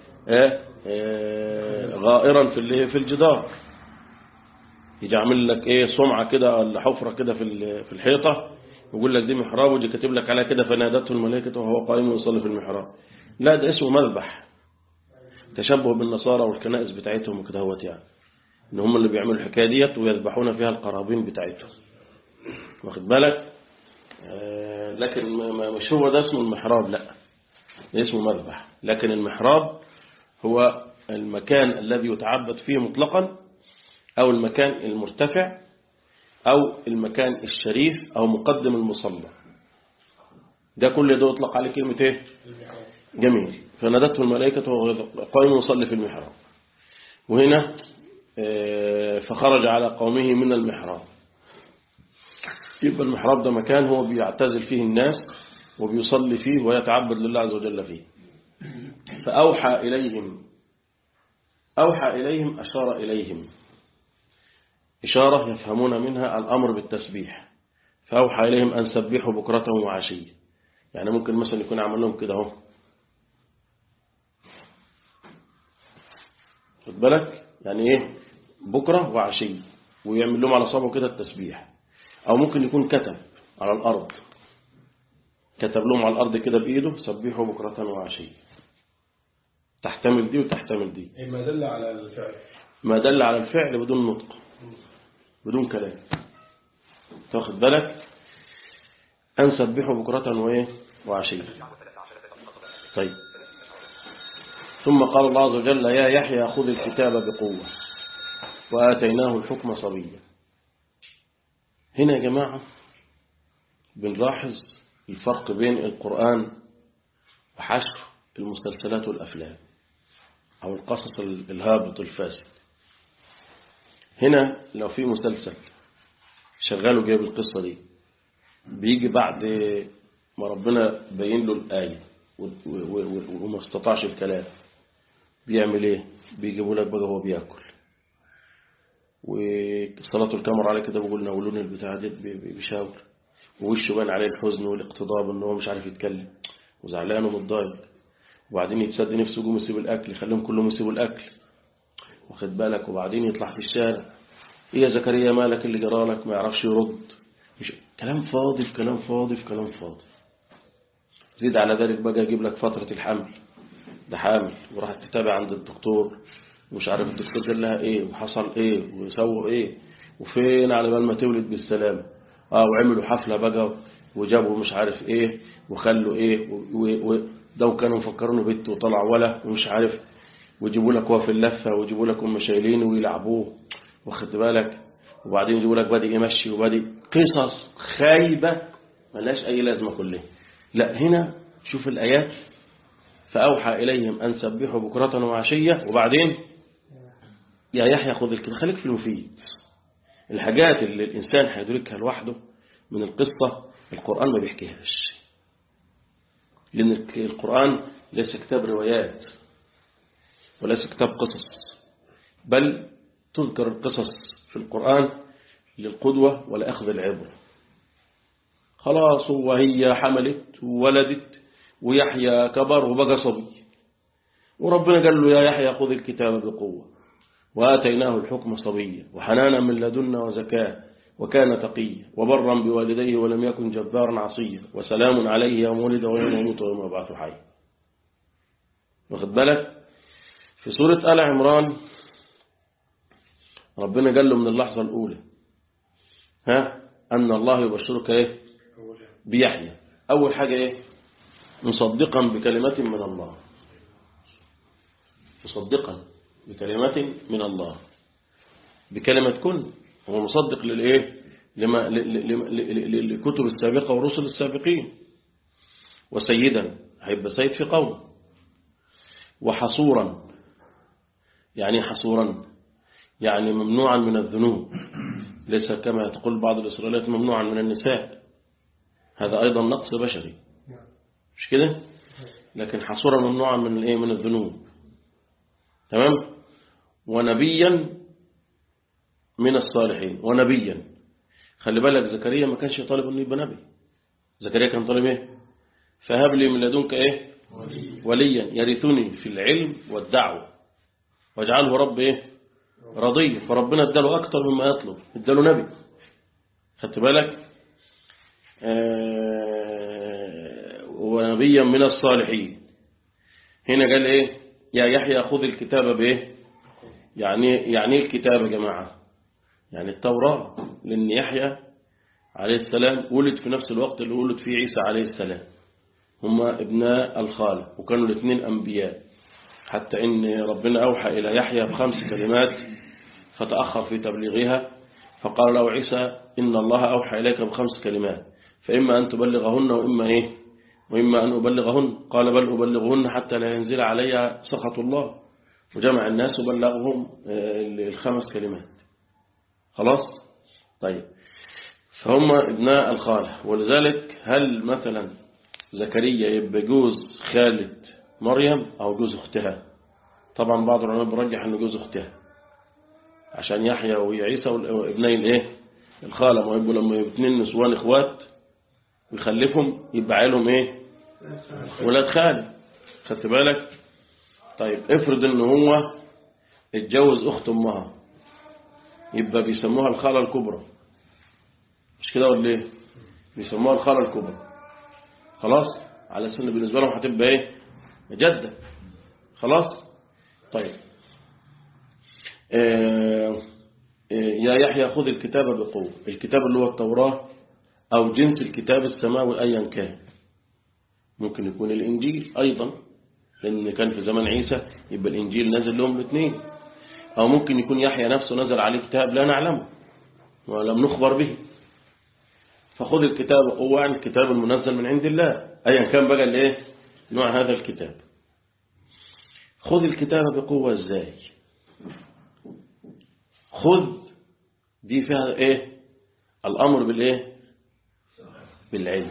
غائرا في في الجدار يجعل لك ايه سمعة كده ولا حفرة كده في في الحيطة ويقول لك دي محراب ويجي كاتب لك عليها كده فنادته الملائكة وهو قائم يصلي في المحراب لا ده اسمه مذبح تشبه بالنصارى والكنائس بتاعتهم وكده هوت يعني ان هم اللي بيعملوا الحكايه ديت ويذبحون فيها القرابين بتاعتهم واخد بالك لكن ما- ما- مش هو ده اسمه المحراب لا ده اسمه مذبح لكن المحراب هو المكان الذي يتعبد فيه مطلقا أو المكان المرتفع أو المكان الشريف أو مقدم المصلى ده كل ده يطلق عليه كلمة ايه جميل فنادته الملائكة وهو قائم يصلي في المحراب وهنا آه، فخرج على قومه من المحراب يبقى المحراب ده مكان هو بيعتزل فيه الناس وبيصلي فيه ويتعبد لله عز وجل فيه فأوحى إليهم أوحى إليهم أشار إليهم إشارة يفهمون منها الأمر بالتسبيح فأوحى إليهم أن سبحوا بكرة وعشية يعني ممكن مثلا يكون عمل لهم كده اهو خد بالك يعني ايه بكرة وعشية ويعمل لهم على صابه كده التسبيح أو ممكن يكون كتب على الأرض كتب لهم على الأرض كده بإيده سبحوا بكرة وعشية تحتمل دي وتحتمل دي ما دل على الفعل ما دل على الفعل بدون نطق بدون كلام تاخد بالك أن سبحوا بكرة وإيه وعشية طيب ثم قال الله عز وجل يا يحيى خذ الكتاب بقوة وآتيناه الحكم صبيا هنا يا جماعة بنلاحظ الفرق بين القرآن وحشر المسلسلات والأفلام أو القصص الهابط الفاسد هنا لو في مسلسل شغاله جايب القصة دي بيجي بعد ما ربنا بين له الآية و- و- و- وما استطاعش الكلام بيعمل ايه بيجيبوا لك بقى هو بياكل وصلاة الكاميرا عليه كده بيقول ناولوني البتاع دي بي- بي- بيشاور ووشه بان عليه الحزن والاقتضاب ان هو مش عارف يتكلم وزعلان ومتضايق وبعدين يتسد نفسه يقوم يسيب الاكل يخليهم كلهم يسيبوا الاكل واخد بالك وبعدين يطلع في الشارع ايه يا زكريا مالك اللي جرالك ما يعرفش يرد مش كلام فاضي في كلام فاضي في كلام فاضي زيد على ذلك بقى يجيب لك فترة الحمل ده حامل وراحت تتابع عند الدكتور ومش عارف الدكتور قال لها ايه وحصل ايه ويسووا ايه وفين على بال ما تولد بالسلامة اه وعملوا حفلة بقى وجابوا مش عارف ايه وخلوا ايه و- و- ده وكانوا مفكرينه بنت وطلع ولا ومش عارف ويجيبوا لك وهو في اللفة ويجيبوا لك هم شايلين ويلعبوه واخد بالك وبعدين يجيبوا لك بادئ يمشي وبادئ قصص خايبة ملهاش أي لازمة كلها لا هنا شوف الآيات فأوحى إليهم أن سبحوا بكرة وعشية وبعدين يا يحيى خذ الكتاب خليك في المفيد الحاجات اللي الإنسان هيدركها لوحده من القصة القرآن ما بيحكيهاش لأن القرآن ليس كتاب روايات وليس كتاب قصص بل تذكر القصص في القرآن للقدوة ولأخذ العبرة خلاص وهي حملت وولدت ويحيى كبر وبقى صبي وربنا قال له يا يحيى خذ الكتاب بقوة وآتيناه الحكم صبيا وحنانا من لدنا وزكاة وكان تقيا وبرا بوالديه ولم يكن جبارا عصيا وسلام عليه يوم ولد ويوم يموت ويوم يبعث حيا واخد بالك في سورة آل عمران ربنا قال له من اللحظة الأولى ها أن الله يبشرك إيه بيحيى أول حاجة إيه مصدقا بكلمة من الله مصدقا بكلمة من الله بكلمة كن هو مصدق للإيه لما للكتب السابقة والرسل السابقين وسيدا هيبقى سيد في قوم وحصورا يعني حصورا يعني ممنوعا من الذنوب ليس كما تقول بعض الإسرائيليات ممنوعا من النساء هذا أيضا نقص بشري مش كده لكن حصورا ممنوعا من الايه من الذنوب تمام ونبيا من الصالحين ونبيا خلي بالك زكريا ما كانش طالب انه يبقى نبي زكريا كان طالب ايه فهب لي من لدنك ايه وليا يرثني في العلم والدعوه واجعله رب ايه رضي فربنا اداله اكتر مما يطلب اداله نبي خدت بالك آه ونبيا من الصالحين هنا قال ايه يا يحيى خذ الكتاب بايه يعني يعني ايه الكتاب يا جماعه يعني التوراة لأن يحيى عليه السلام ولد في نفس الوقت اللي ولد فيه عيسى عليه السلام هما ابناء الخالة وكانوا الاثنين أنبياء حتى إن ربنا أوحى إلى يحيى بخمس كلمات فتأخر في تبليغها فقال له عيسى إن الله أوحى إليك بخمس كلمات فإما أن تبلغهن وإما إيه وإما أن أبلغهن قال بل أبلغهن حتى لا ينزل علي سخط الله وجمع الناس وبلغهم الخمس كلمات خلاص طيب فهم ابناء الخالة ولذلك هل مثلا زكريا يبقى جوز خالة مريم أو جوز أختها طبعا بعض العلماء برجح أنه جوز أختها عشان يحيى وعيسى وابني الايه الخالة ما يبقوا لما يبقوا اتنين نسوان اخوات ويخلفهم يبقى عيلهم ايه ولاد خالة خدت بالك طيب افرض ان هو اتجوز اخت امها يبقى بيسموها الخالة الكبرى مش كده ولا ايه بيسموها الخالة الكبرى خلاص على سن بالنسبة لهم هتبقى ايه جدة خلاص طيب آه يا يحيى خذ الكتاب بقوة الكتاب اللي هو التوراة أو جنس الكتاب السماوي أيا كان ممكن يكون الإنجيل أيضا لأن كان في زمن عيسى يبقى الإنجيل نزل لهم الاثنين أو ممكن يكون يحيى نفسه نزل عليه كتاب لا نعلمه ولم نخبر به فخذ الكتاب بقوة عن الكتاب المنزل من عند الله أيا كان بقى الايه نوع هذا الكتاب خذ الكتاب بقوة ازاي خذ دي فيها ايه الامر بالايه بالعلم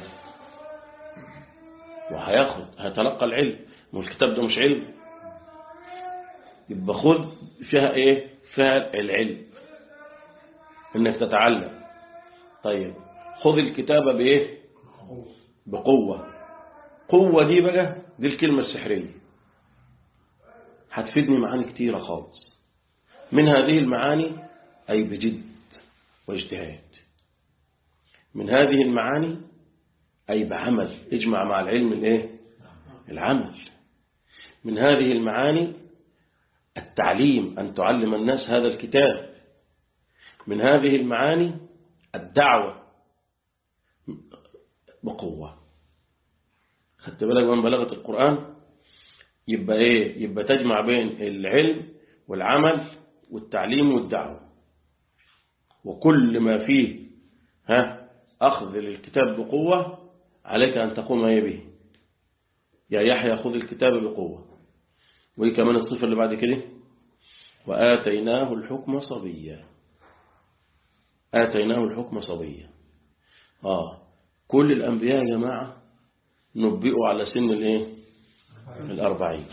وهياخد هيتلقى العلم والكتاب ده مش علم يبقى خذ فيها ايه فيها العلم انك تتعلم طيب خذ الكتابة بايه بقوة قوة دي بقى دي الكلمة السحرية هتفيدني معاني كتيرة خالص من هذه المعاني أي بجد واجتهاد من هذه المعاني أي بعمل اجمع مع العلم الايه العمل من هذه المعاني التعليم أن تعلم الناس هذا الكتاب من هذه المعاني الدعوة بقوة خدت بالك من بلاغة القرآن يبقى ايه يبقى تجمع بين العلم والعمل والتعليم والدعوة وكل ما فيه ها أخذ للكتاب بقوة عليك أن تقوم ايه به يا يحيى خذ الكتاب بقوة وإيه كمان الصفة اللي بعد كده وآتيناه الحكم صبيا آتيناه الحكم صبيا آه كل الأنبياء يا جماعة نبئوا على سن الايه الأربعين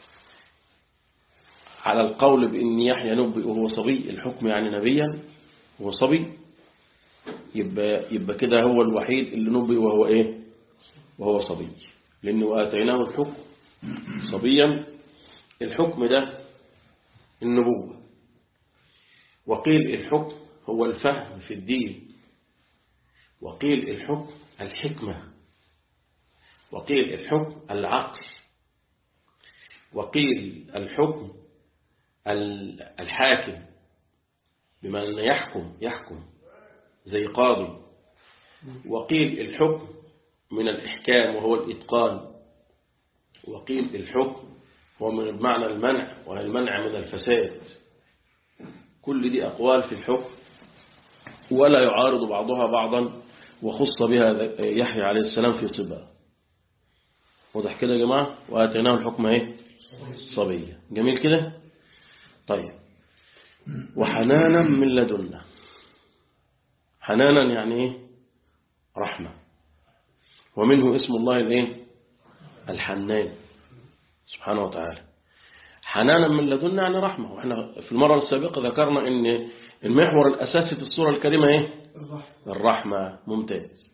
على القول بأن يحيى نبئ وهو صبي الحكم يعني نبيا هو صبي يبقى, يبقى كده هو الوحيد اللي نبئ وهو ايه وهو صبي لأنه آتيناه الحكم صبيا الحكم ده النبوة وقيل الحكم هو الفهم في الدين وقيل الحكم الحكمة وقيل الحكم العقل وقيل الحكم الحاكم بما أن يحكم يحكم زي قاضي وقيل الحكم من الإحكام وهو الإتقان وقيل الحكم هو من معنى المنع وهي المنع من الفساد كل دي أقوال في الحكم ولا يعارض بعضها بعضا وخص بها يحيى عليه السلام في صبا واضح كده يا جماعة وآتيناه الحكم ايه صبية جميل كده طيب وحنانا من لدنا حنانا يعني ايه رحمة ومنه اسم الله الايه الحنان سبحانه وتعالى حنانا من لدنا يعني رحمة واحنا في المرة السابقة ذكرنا ان المحور الأساسي في الصورة الكريمة ايه الرحمة ممتاز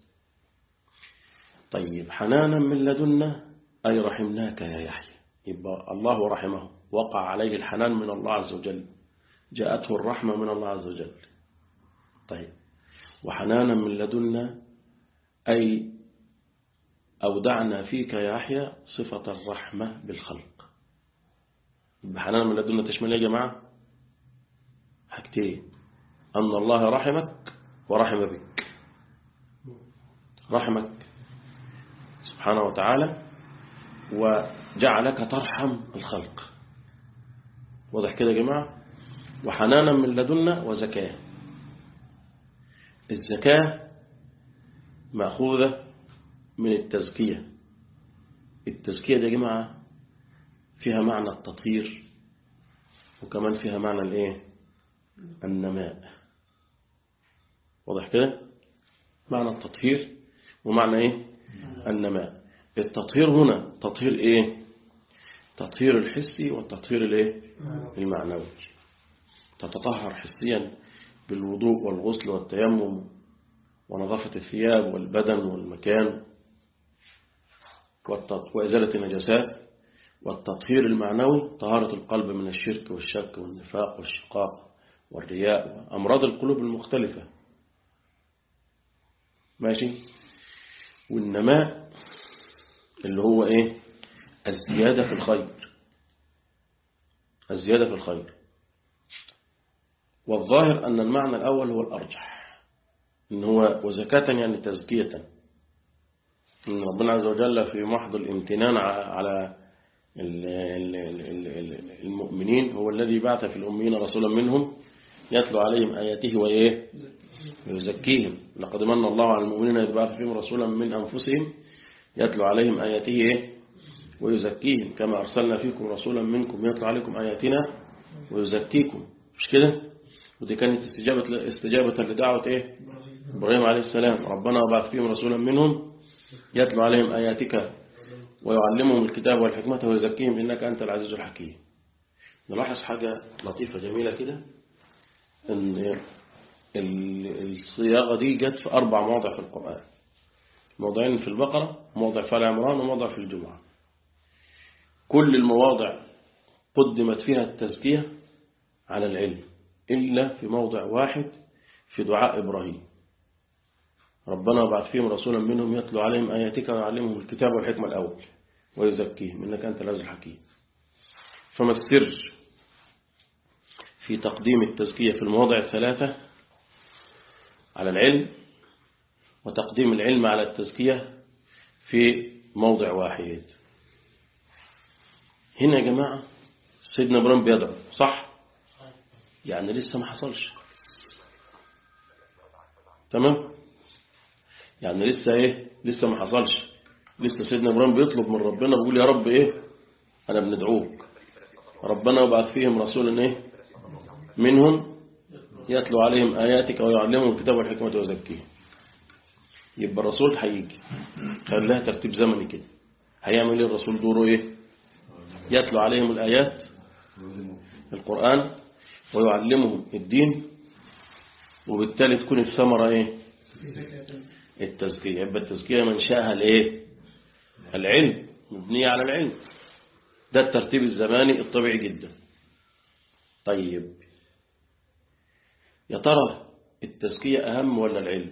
طيب حنانا من لدنا أي رحمناك يا يحيى يبقى الله رحمه وقع عليه الحنان من الله عز وجل جاءته الرحمة من الله عز وجل طيب وحنانا من لدنا أي أودعنا فيك يا يحيى صفة الرحمة بالخلق يبقى حنانا من لدنا تشمل يا جماعة حاجتين أن الله رحمك ورحم بك رحمك سبحانه وتعالى وجعلك ترحم الخلق واضح كده يا جماعة وحنانا من لدنا وزكاة الزكاة مأخوذة من التزكية التزكية دي يا جماعة فيها معنى التطهير وكمان فيها معنى الايه النماء واضح كده معنى التطهير ومعنى ايه النماء التطهير هنا تطهير ايه تطهير الحسي والتطهير الايه المعنوي تتطهر حسيا بالوضوء والغسل والتيمم ونظافة الثياب والبدن والمكان وإزالة النجاسات والتطهير المعنوي طهارة القلب من الشرك والشك والنفاق والشقاق والرياء وأمراض القلوب المختلفة ماشي والنماء اللي هو ايه الزيادة في الخير الزيادة في الخير والظاهر أن المعنى الأول هو الأرجح إن هو وزكاة يعني تزكية إن ربنا عز وجل في محض الامتنان على المؤمنين هو الذي بعث في الأمين رسولا منهم يتلو عليهم آياته وإيه ويزكيهم لقد من الله على المؤمنين إذ بعث فيهم رسولا من أنفسهم يتلو عليهم آياته إيه ويزكيهم كما أرسلنا فيكم رسولا منكم يتلو عليكم آياتنا ويزكيكم مش كده ودي كانت استجابة, استجابة لدعوة إيه إبراهيم عليه السلام ربنا وبعث فيهم رسولا منهم يتلو عليهم آياتك ويعلمهم الكتاب والحكمة ويزكيهم إنك أنت العزيز الحكيم نلاحظ حاجة لطيفة جميلة كده ان الصياغة دي جت في أربع مواضع في القرآن موضعين في البقرة موضع في العمران وموضع في الجمعة كل المواضع قدمت فيها التزكية على العلم إلا في موضع واحد في دعاء إبراهيم ربنا وبعث فيهم رسولا منهم يتلو عليهم آياتك ويعلمهم الكتاب والحكمة الأول ويزكيهم إنك أنت العزيز الحكيم فما السر في تقديم التزكية في المواضع الثلاثة على العلم وتقديم العلم على التزكية في موضع واحد هنا يا جماعة سيدنا ابراهيم بيدعو صح يعني لسه ما حصلش تمام يعني لسه ايه لسه ما حصلش لسه سيدنا ابراهيم بيطلب من ربنا بيقول يا رب ايه انا بندعوك ربنا وبعث فيهم رسولا ايه منهم يتلو عليهم آياتك ويعلمهم الكتاب والحكمة ويزكيهم يبقى الرسول هيجي خليها ترتيب زمني كده هيعمل ايه الرسول دوره ايه يتلو عليهم الآيات القرآن ويعلمهم الدين وبالتالي تكون الثمرة ايه التزكية يبقى التزكية منشأها الايه العلم مبنية على العلم ده الترتيب الزماني الطبيعي جدا طيب يا ترى التزكية أهم ولا العلم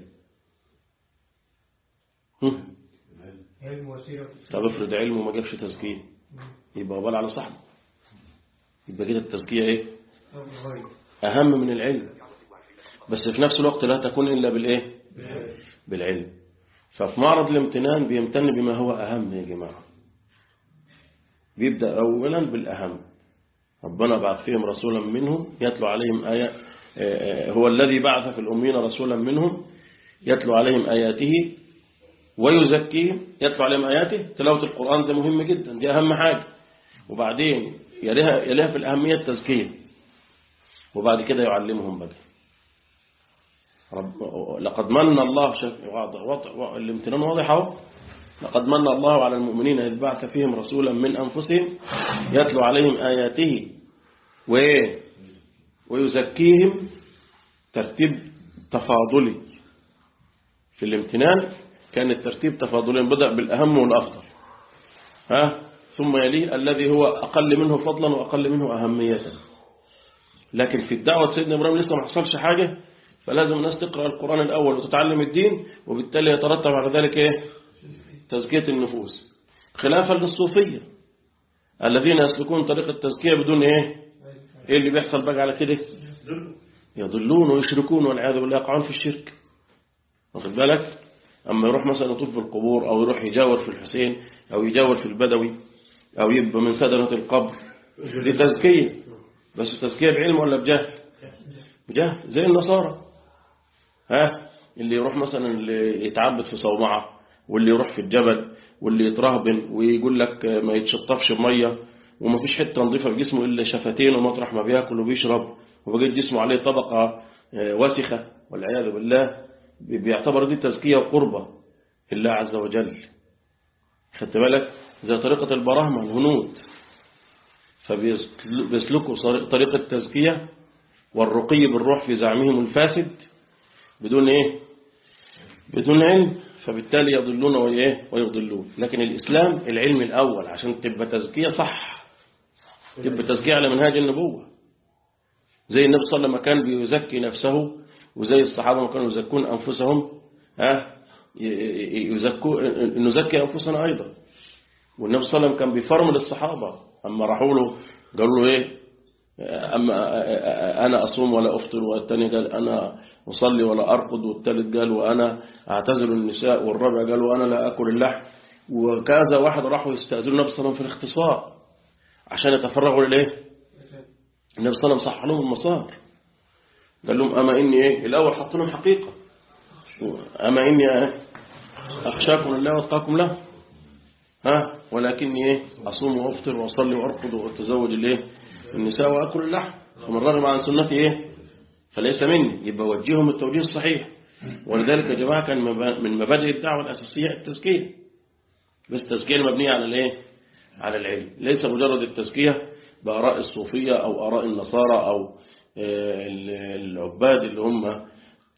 طب افرض علم وما جابش تزكية يبقى وبال على صاحبه يبقى كده التزكية ايه أهم من العلم بس في نفس الوقت لا تكون إلا بالإيه بالعلم ففي معرض الامتنان بيمتن بما هو أهم يا جماعة بيبدأ أولا بالأهم ربنا بعث فيهم رسولا منهم يتلو عليهم آيات هو الذي بعث في الأمين رسولا منهم يتلو عليهم آياته ويزكيهم يتلو عليهم آياته تلاوة القرآن ده مهم جدا دي أهم حاجة وبعدين يليها, يليها في الأهمية التزكية وبعد كده يعلمهم بقى رب لقد من الله واضح واضح الامتنان واضح اهو لقد من الله على المؤمنين إذ بعث فيهم رسولا من أنفسهم يتلو عليهم آياته وإيه ويزكيهم ترتيب تفاضلي في الامتنان كان الترتيب تفاضلي بدأ بالأهم والأفضل ها ثم يليه الذي هو أقل منه فضلا وأقل منه أهمية لكن في الدعوة سيدنا إبراهيم لسه ما حصلش حاجة فلازم الناس تقرأ القرآن الأول وتتعلم الدين وبالتالي يترتب على ذلك إيه تزكية النفوس خلافا للصوفية الذين يسلكون طريق التزكية بدون إيه إيه اللي بيحصل بقى على كده يضلون ويشركون والعياذ بالله يقعون في الشرك واخد بالك أما يروح مثلا يطوف في القبور أو يروح يجاور في الحسين أو يجاور في البدوي أو يبقى من سدنة القبر دي تزكية بس تزكية بعلم ولا بجهل بجهل زي النصارى ها اللي يروح مثلا اللي يتعبد في صومعة واللي يروح في الجبل واللي يترهبن ويقول لك ما يتشطفش بمية وما فيش حتة نظيفة في جسمه إلا شفتين ومطرح ما بياكل وبيشرب وبقيت جسمه عليه طبقة وسخة والعياذ بالله بيعتبر دي تزكية وقربة لله عز وجل خدت بالك زي طريقة البراهمة الهنود فبيسلكوا طريقة التزكية والرقي بالروح في زعمهم الفاسد بدون ايه بدون علم فبالتالي يضلون وايه ويضلون لكن الإسلام العلم الأول عشان تبقى تزكية صح تبقى تزكية على منهاج النبوة زي النبي صلى الله عليه وسلم كان بيزكي نفسه وزي الصحابة ما كانوا يزكون أنفسهم ها يزكوا نزكي أنفسنا أيضا والنبي صلى الله عليه وسلم كان بيفرمل الصحابة أما راحوا له قالوا له إيه أما أنا أصوم ولا أفطر والثاني قال أنا أصلي ولا أرقد والثالث قال وأنا أعتزل النساء والرابع قال وأنا لا أكل اللحم وكذا واحد راحوا يستأذنوا النبي صلى الله عليه وسلم في الاختصار عشان يتفرغوا للإيه النبي صلى الله عليه وسلم صح لهم المسار قال لهم أما إني إيه الأول حط لهم حقيقة أما إني أخشاكم الله واتقاكم له ها ولكني إيه أصوم وأفطر وأصلي وأرقد وأتزوج الإيه النساء وأكل اللحم ومن رغم عن سنتي إيه فليس مني يبقى وجههم التوجيه الصحيح ولذلك يا جماعة كان من مبادئ الدعوة الأساسية التزكية بس التزكية المبنية على الإيه على العلم ليس مجرد التزكية بآراء الصوفية أو آراء النصارى أو العباد اللي هم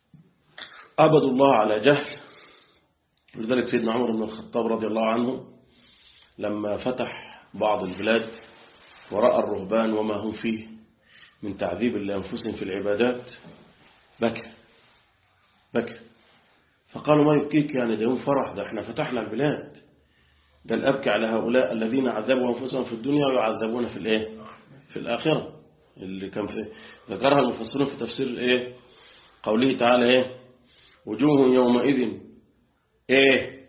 عبدوا الله على جهل لذلك سيدنا عمر بن الخطاب رضي الله عنه لما فتح بعض البلاد ورأى الرهبان وما هم فيه من تعذيب لأنفسهم في العبادات بكى بكى فقالوا ما يبكيك يعني ده يوم فرح ده احنا فتحنا البلاد ده الأبكي على هؤلاء الذين عذبوا أنفسهم في الدنيا ويعذبون في الايه في الآخرة اللي كان في ذكرها المفسرون في تفسير الايه قوله تعالى ايه وجوه يومئذ ايه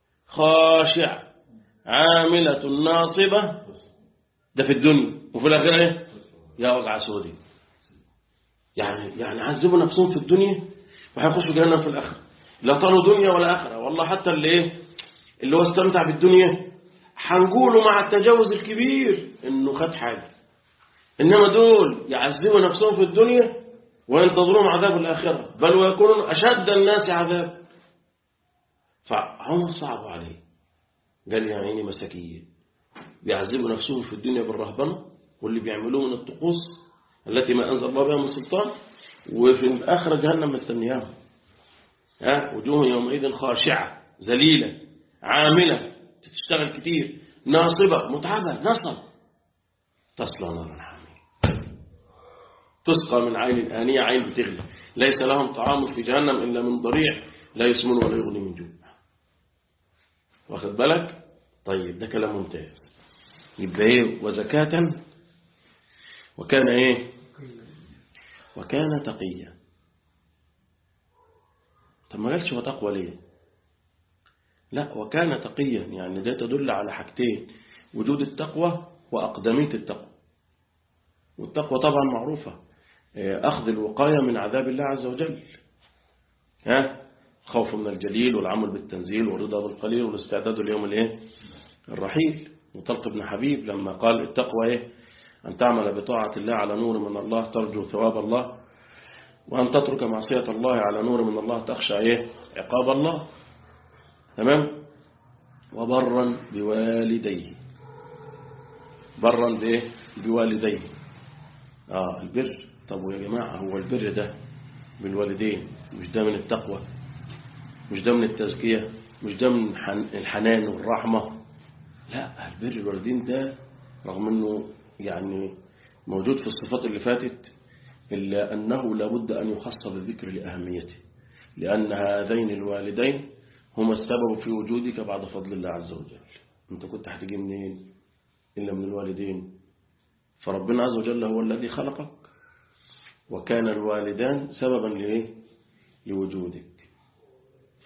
خاشع عاملة ناصبة ده في الدنيا وفي الآخرة ايه يا وجع سودي يعني يعني عذبوا نفسهم في الدنيا وهيخشوا جهنم في الآخرة لا طالوا دنيا ولا آخرة والله حتى اللي ايه اللي هو استمتع بالدنيا هنقوله مع التجاوز الكبير انه خد حاجة انما دول يعذبوا نفسهم في الدنيا وينتظرون عذاب الآخرة بل ويكونون أشد الناس عذاب فعمر صعب عليه قال يا عيني مساكين بيعذبوا نفسهم في الدنيا بالرهبنة واللي بيعملوه من الطقوس التي ما أنزل الله بها من سلطان وفي الآخرة جهنم مستنياهم ها وجوه يومئذ خاشعة ذليلة عاملة تشتغل كتير ناصبة متعبة نصب تصلى نارا حامية تسقى من عين آنية عين بتغلي ليس لهم طعام في جهنم إلا من ضريع لا يسمن ولا يغني من جوع واخد بالك طيب ده كلام ممتاز يبقى ايه وزكاة وكان ايه وكان تقيا طب ما قالش وتقوى ليه لا وكان تقيا يعني ده تدل على حاجتين وجود التقوى وأقدمية التقوى والتقوى طبعا معروفة أخذ الوقاية من عذاب الله عز وجل ها خوف من الجليل والعمل بالتنزيل والرضا بالقليل والاستعداد اليوم الايه الرحيل وطلق بن حبيب لما قال التقوى ايه أن تعمل بطاعة الله على نور من الله ترجو ثواب الله وأن تترك معصية الله على نور من الله تخشى ايه عقاب الله تمام وبرا بوالديه برا بايه بوالديه اه البر طب ويا جماعة هو البر ده بالوالدين مش ده من التقوى مش ده من التزكية مش ده من الحنان والرحمة لا البر الوالدين ده رغم انه يعني موجود في الصفات اللي فاتت إلا أنه لابد أن يخص بالذكر لأهميته لأن هذين الوالدين هما السبب في وجودك بعد فضل الله عز وجل أنت كنت هتجي منين إلا من الوالدين فربنا عز وجل هو الذي خلقك وكان الوالدان سببا لإيه لوجودك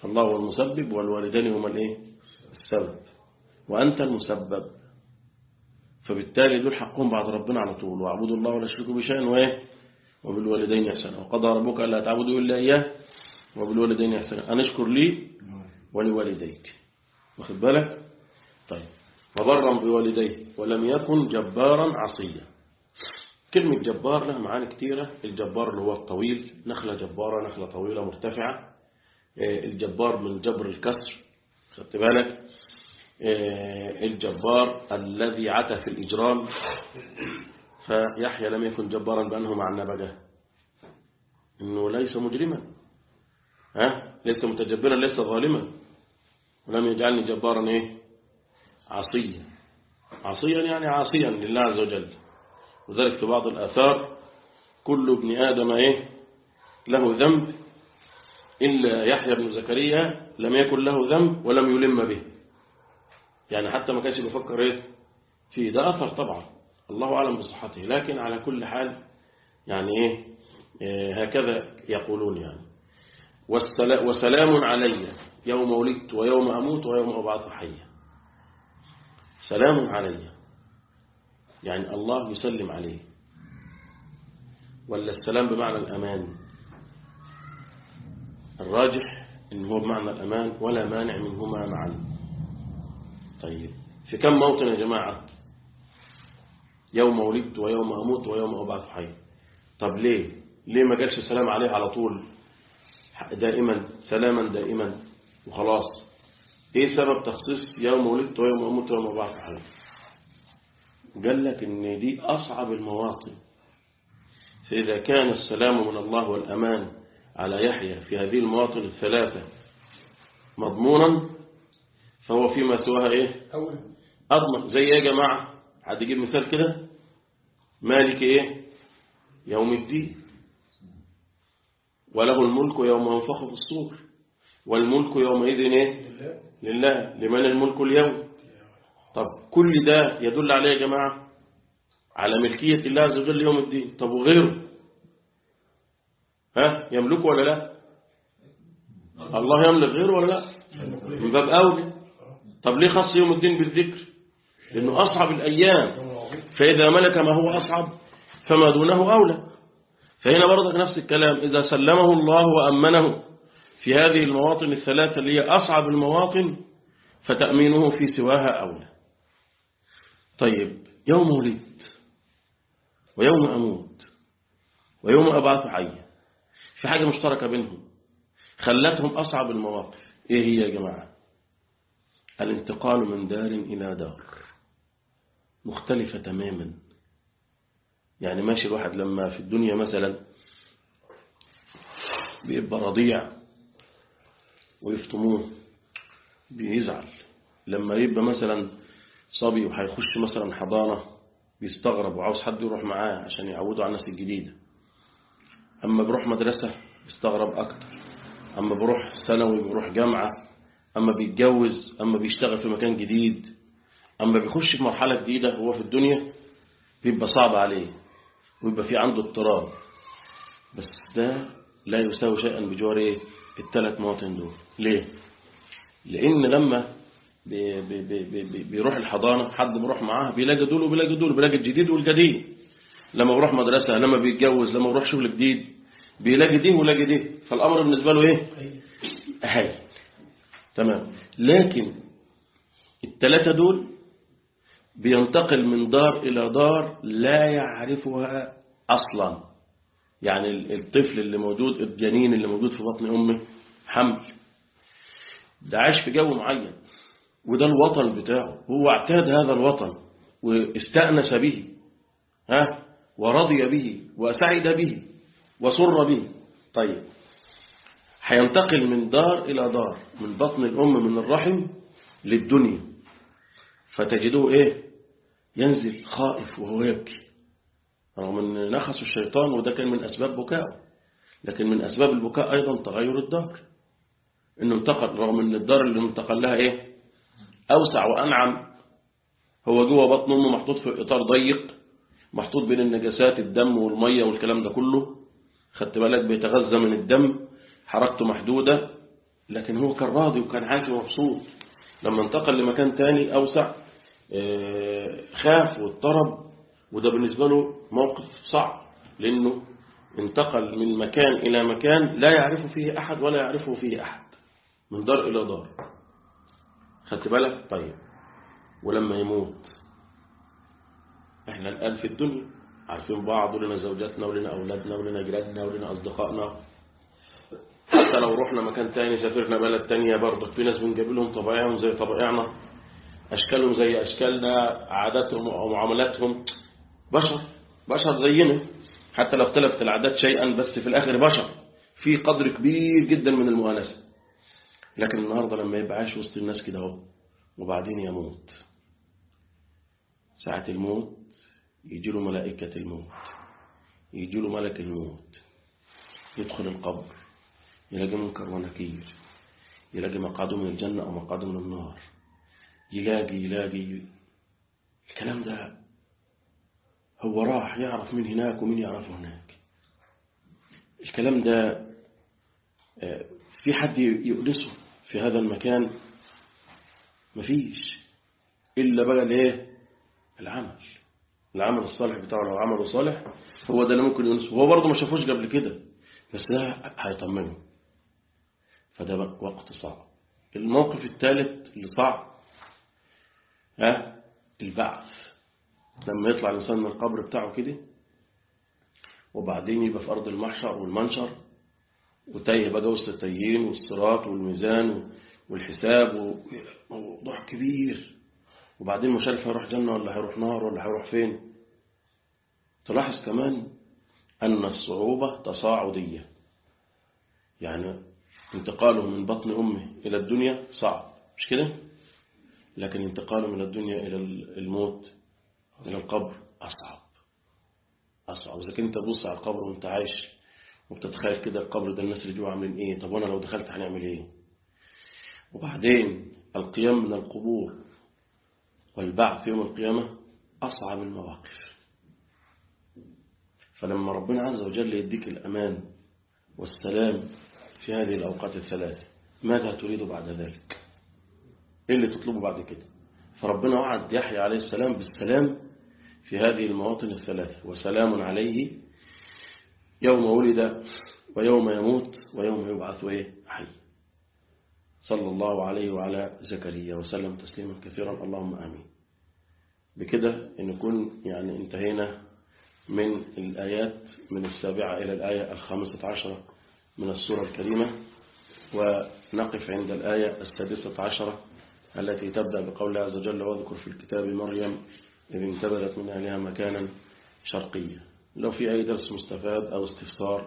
الله هو المسبب والوالدين هما الايه السبب وأنت المسبب فبالتالي دول حقهم بعد ربنا على طول واعبدوا الله ولا تشركوا بشيء وايه وبالوالدين احسانا وقضى ربك الا تعبدوا الا اياه وبالوالدين احسانا ان اشكر لي ولوالديك واخد بالك طيب وبرا بوالديه ولم يكن جبارا عصيا كلمة جبار لها معاني كتيرة الجبار اللي هو الطويل نخلة جبارة نخلة طويلة مرتفعة آه، الجبار من جبر الكسر خدت بالك آه، الجبار الذي عتى في الإجرام فيحيى لم يكن جبارا بأنه مع النبجة إنه ليس مجرما ها ليس متجبرا ليس ظالما ولم يجعلني جبارا إيه عصيا عصيا يعني عاصيا لله عز وجل وذلك في بعض الآثار كل ابن آدم إيه له ذنب إلا يحيى بن زكريا لم يكن له ذنب ولم يلم به يعني حتى ما كانش بيفكر إيه فيه ده أثر طبعا الله أعلم بصحته لكن على كل حال يعني إيه إيه هكذا يقولون يعني والسلا- وسلام علي يوم ولدت ويوم أموت ويوم أبعث حيا سلام علي يعني الله يسلم عليه ولا السلام بمعنى الأمان الراجح إن هو بمعنى الأمان ولا مانع منهما معا طيب في كم موطن يا جماعة يوم ولدت ويوم أموت ويوم أبعث حي طب ليه ليه ما قالش سلام عليه على طول دائما سلاما دائما وخلاص ايه سبب تخصيص يوم ولدت ويوم أموت ويوم أبعث حي قال لك ان دي أصعب المواطن فإذا كان السلام من الله والأمان على يحيى في هذه المواطن الثلاثة مضمونا فهو فيما سواها ايه أول أضمن زي ايه يا جماعة حد يجيب مثال كده مالك ايه يوم الدين وله الملك يوم ينفخ في الصور والملك يومئذ ايه لله لمن الملك اليوم طب كل ده يدل عليه يا جماعة على ملكية الله عز وجل يوم الدين طب وغيره ها يملكه ولا لا الله يملك غيره ولا لا من باب أولى طب ليه خص يوم الدين بالذكر لأنه أصعب الأيام فإذا ملك ما هو أصعب فما دونه أولى فهنا برضك نفس الكلام إذا سلمه الله وأمنه في هذه المواطن الثلاثة اللي هي أصعب المواطن فتأمينه في سواها أولى طيب يوم ولدت ويوم أموت ويوم أبعث حيا في حاجة مشتركة بينهم خلتهم أصعب المواقف إيه هي يا جماعة الانتقال من دار إلى دار مختلفة تماما يعني ماشي الواحد لما في الدنيا مثلا بيبقى رضيع ويفطموه بيزعل لما يبقى مثلا صبي وهيخش مثلا حضانة بيستغرب وعاوز حد يروح معاه عشان يعوده على الناس الجديدة أما بروح مدرسة بيستغرب أكتر أما بروح ثانوي بروح جامعة أما بيتجوز أما بيشتغل في مكان جديد أما بيخش في مرحلة جديدة هو في الدنيا بيبقى صعب عليه ويبقى في عنده اضطراب بس ده لا يساوي شيئا بجوار ايه الثلاث مواطن دول ليه لان لما بي بي بي بي بيروح الحضانة حد بيروح معاه بيلاقي دول وبيلاقي دول بيلاقي الجديد والجديد لما بيروح مدرسة لما بيتجوز لما بيروح شغل جديد بيلاقي دي ويلاقي دي فالأمر بالنسبة له ايه هاي تمام لكن الثلاثة دول بينتقل من دار إلى دار لا يعرفها أصلا يعني الطفل اللي موجود الجنين اللي موجود في بطن أمه حمل ده عايش في جو معين وده الوطن بتاعه هو اعتاد هذا الوطن واستأنس به ها ورضي به وسعد به وسر به طيب هينتقل من دار إلى دار من بطن الأم من الرحم للدنيا فتجدوه إيه ينزل خائف وهو يبكي رغم أن نخس الشيطان وده كان من أسباب بكائه لكن من أسباب البكاء أيضا تغير الدار إنه انتقل رغم أن الدار اللي انتقل لها إيه أوسع وأنعم هو جوه بطن أمه محطوط في إطار ضيق محطوط بين النجاسات الدم والمية والكلام ده كله خدت بالك بيتغذى من الدم حركته محدودة لكن هو كان راضي وكان عايش مبسوط لما انتقل لمكان تاني أوسع آه، خاف واضطرب وده بالنسبة له موقف صعب لأنه انتقل من مكان إلى مكان لا يعرف فيه أحد ولا يعرفه فيه أحد من دار إلى دار خدت بالك طيب ولما يموت احنا الآن في الدنيا عارفين بعض ولنا زوجاتنا ولنا أولادنا ولنا جيراننا ولنا أصدقائنا حتى لو رحنا مكان تاني سافرنا بلد تانية برضه في ناس بنجيب لهم طبائعهم زي طبائعنا أشكالهم زي أشكالنا عاداتهم ومعاملاتهم بشر بشر زينا حتى لو اختلفت العادات شيئا بس في الآخر بشر في قدر كبير جدا من المؤانسة لكن النهاردة لما يبقى عايش وسط الناس كده اهو وبعدين يموت ساعة الموت يجي له ملائكة الموت يجي له ملك الموت يدخل القبر يلاقي منكر ونكير يلاقي مقعده من الجنة أو مقعده من النار يلاقي يلاقي الكلام ده هو راح يعرف من هناك ومن يعرفه هناك الكلام ده آه، في حد يؤنسه في هذا المكان مفيش إلا بقى الايه العمل العمل الصالح بتاعه لو عمله صالح هو ده اللي ممكن ينسه هو برضه ما شافوش قبل كده بس ده هيطمنه فده بقى وقت صعب الموقف الثالث اللي صعب ها البعث لما يطلع الإنسان من القبر بتاعه كده وبعدين يبقى في أرض المحشر والمنشر وتايه بقى وسط التايهين والصراط والميزان والحساب وموضوع كبير وبعدين مش عارف هيروح جنة ولا هيروح نار ولا هيروح فين تلاحظ كمان أن الصعوبة تصاعدية يعني انتقاله من بطن أمه إلى الدنيا صعب مش كده لكن انتقاله من الدنيا إلى الموت إلى القبر أصعب أصعب إذا كنت تبص على القبر وانت عايش وبتتخيل كده القبر ده الناس اللي جوه عاملين إيه طب وأنا لو دخلت هنعمل إيه وبعدين القيام من القبور والبعث يوم القيامة أصعب المواقف فلما ربنا عز وجل يديك الأمان والسلام في هذه الأوقات الثلاثة ماذا تريد بعد ذلك إيه اللي تطلبه بعد كده فربنا وعد يحيى عليه السلام بالسلام في هذه المواطن الثلاثة وسلام عليه يوم ولد ويوم يموت ويوم يبعث إيه حي صلى الله عليه وعلى زكريا وسلم تسليما كثيرا اللهم آمين بكده نكون يعني انتهينا من الآيات من السابعة إلى الآية الخامسة عشرة من السورة الكريمة ونقف عند الآية السادسة عشرة التي تبدأ بقول الله عز وجل واذكر في الكتاب مريم إذ انتبذت من أهلها مكانا شرقيا لو في أي درس مستفاد أو استفسار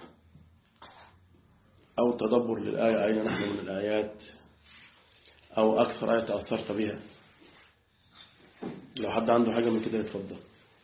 أو تدبر للآية أين نحن من الآيات أو أكثر آية تأثرت بها لو حد عنده حاجة من كده يتفضل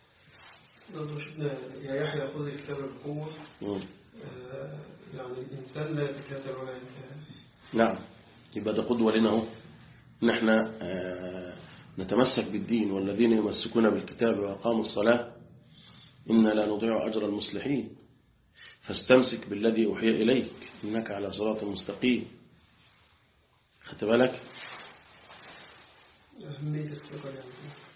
يا يحيى خذ الكتاب بقوة آه، يعني الإنسان لا يتكاثر ولا ينتهي نعم يبقى ده قدوة لنا اهو نحن آه، نتمسك بالدين والذين يمسكون بالكتاب وأقاموا الصلاة إنا لا نضيع أجر المصلحين فاستمسك بالذي أوحي إليك إنك على صراط مستقيم خدت بالك أهمية الثقة يعني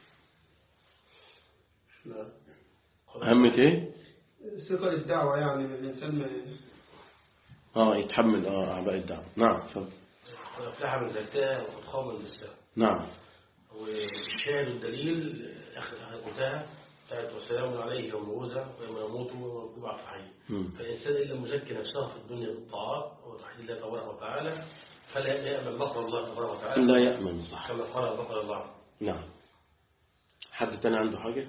أهمية إيه ثقة الدعوة يعني من الإنسان ما آه يتحمل آه أعباء الدعوة نعم تفضل أفلح من زكاها وقد خاب من دساها نعم والشاهد الدليل انتهى بتاعت وسلام عليه يوم ولد ويوم يموت ويوم يبعث حي مم. فالإنسان إن لم يزكي نفسه في الدنيا بالطاعات وتوحيد الله تبارك وتعالى فلا يأمن نصر الله تبارك وتعالى لا يأمن صح كما قال بطل الله نعم حد تاني عنده حاجة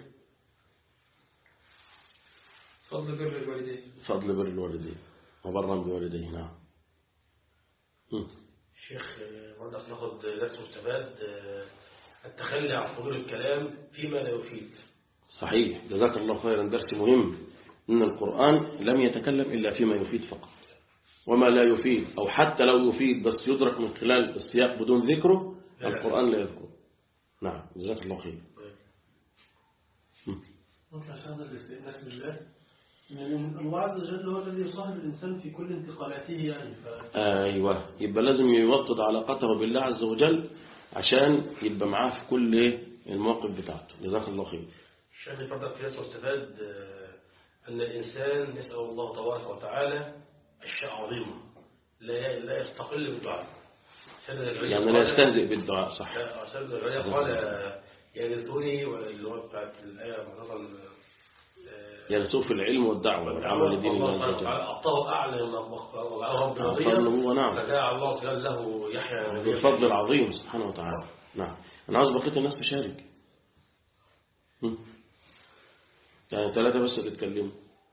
فضل بر الوالدين فضل بر الوالدين وبرا بوالديه نعم مم. الشيخ برضه ناخد درس مستفاد آه، التخلي عن فضول الكلام فيما لا يفيد صحيح جزاك الله خيرا درس مهم إن القرآن لم يتكلم إلا فيما يفيد فقط وما لا يفيد أو حتى لو يفيد بس يدرك من خلال السياق بدون ذكره لا. القرآن لا يذكره نعم جزاك الله خير مم. ممكن عشان هذا الاستئناس بالله يعني الله عز وجل هو الذي يصاحب الإنسان في كل انتقالاته يعني ف... ايوه يبقى لازم يوطد علاقته بالله عز وجل عشان يبقى معاه في كل إيه المواقف بتاعته جزاك الله خير الشاهد فرضك في يسر استفاد آه، أن الإنسان يسأل الله تبارك وتعالى أشياء عظيمة لا لا يستقل بالدعاء سيدنا العلي يعني لا قال- يستهزئ بالدعاء صح لا، سيدنا العلي قال آه، يرثني اللي هو بتاعت الآية مثلا آه، يرسوه في العلم والدعوة والعمل لدين الله الله عز سبحانه وجل وتعالى أعطاه أعلى مما وجعله رب آه، نبيا فضله هو نعم فجاء الله تعالى له يحيى نبيا بالفضل العظيم سبحانه وتعالى نعم أنا عاوز بقية الناس تشارك هم. يعني ثلاثة بس اللي اتكلموا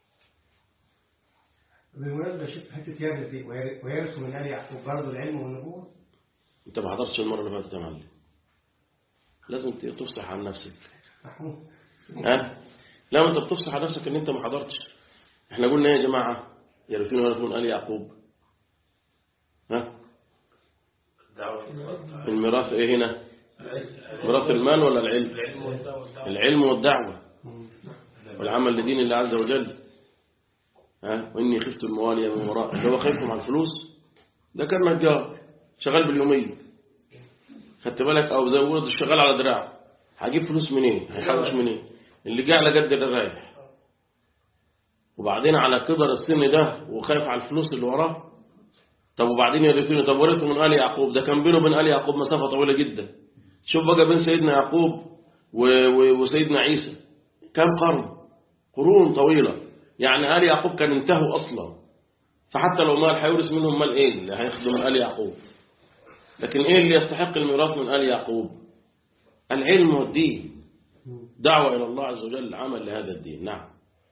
بالمناسبة شوف حتة يرث دي وير- ويرث من آل يعقوب برضه العلم والنبوة انت ما حضرتش المرة اللي فاتت يا معلم لازم ت- تفصح عن نفسك محمود ها لا ما انت بتفصح عن نفسك ان انت ما حضرتش احنا قلنا ايه يا جماعة يرثون ويرثون آل يعقوب ها الدعوة الميراث ايه هنا ميراث المال ولا العلم العلم والدعوة العلم والدعوة والعمل لدين الله عز وجل ها وإني خفت الموالي من وراء اللي هو خايفهم على الفلوس ده كان نجار شغال باليومية خدت بالك أو زي ما بيقولوا شغال على دراع هجيب فلوس منين هيحوش منين اللي جه على قد اللي رايح وبعدين على كبر السن ده وخايف على الفلوس اللي وراه طب وبعدين يرثوني طب ورثه من آل يعقوب ده كان بينه وبين آل يعقوب مسافة طويلة جدا شوف بقى بين سيدنا يعقوب و- و- وسيدنا عيسى كم قرن قرون طويلة يعني آل يعقوب كان انتهوا أصلا فحتى لو مال هيورث منهم مال إيه اللي هياخدوا من آل يعقوب لكن إيه اللي يستحق الميراث من آل يعقوب العلم والدين دعوة إلى الله عز وجل عمل لهذا الدين نعم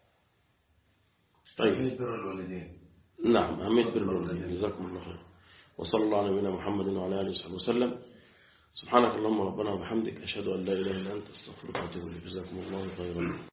طيب بر الوالدين نعم أهمية بر الوالدين جزاكم الله خير وصلى الله على نبينا محمد وعلى آله وصحبه وسلم سبحانك اللهم ربنا وبحمدك أشهد أن لا إله إلا أنت أستغفرك وأتوب إليك جزاكم الله خيرا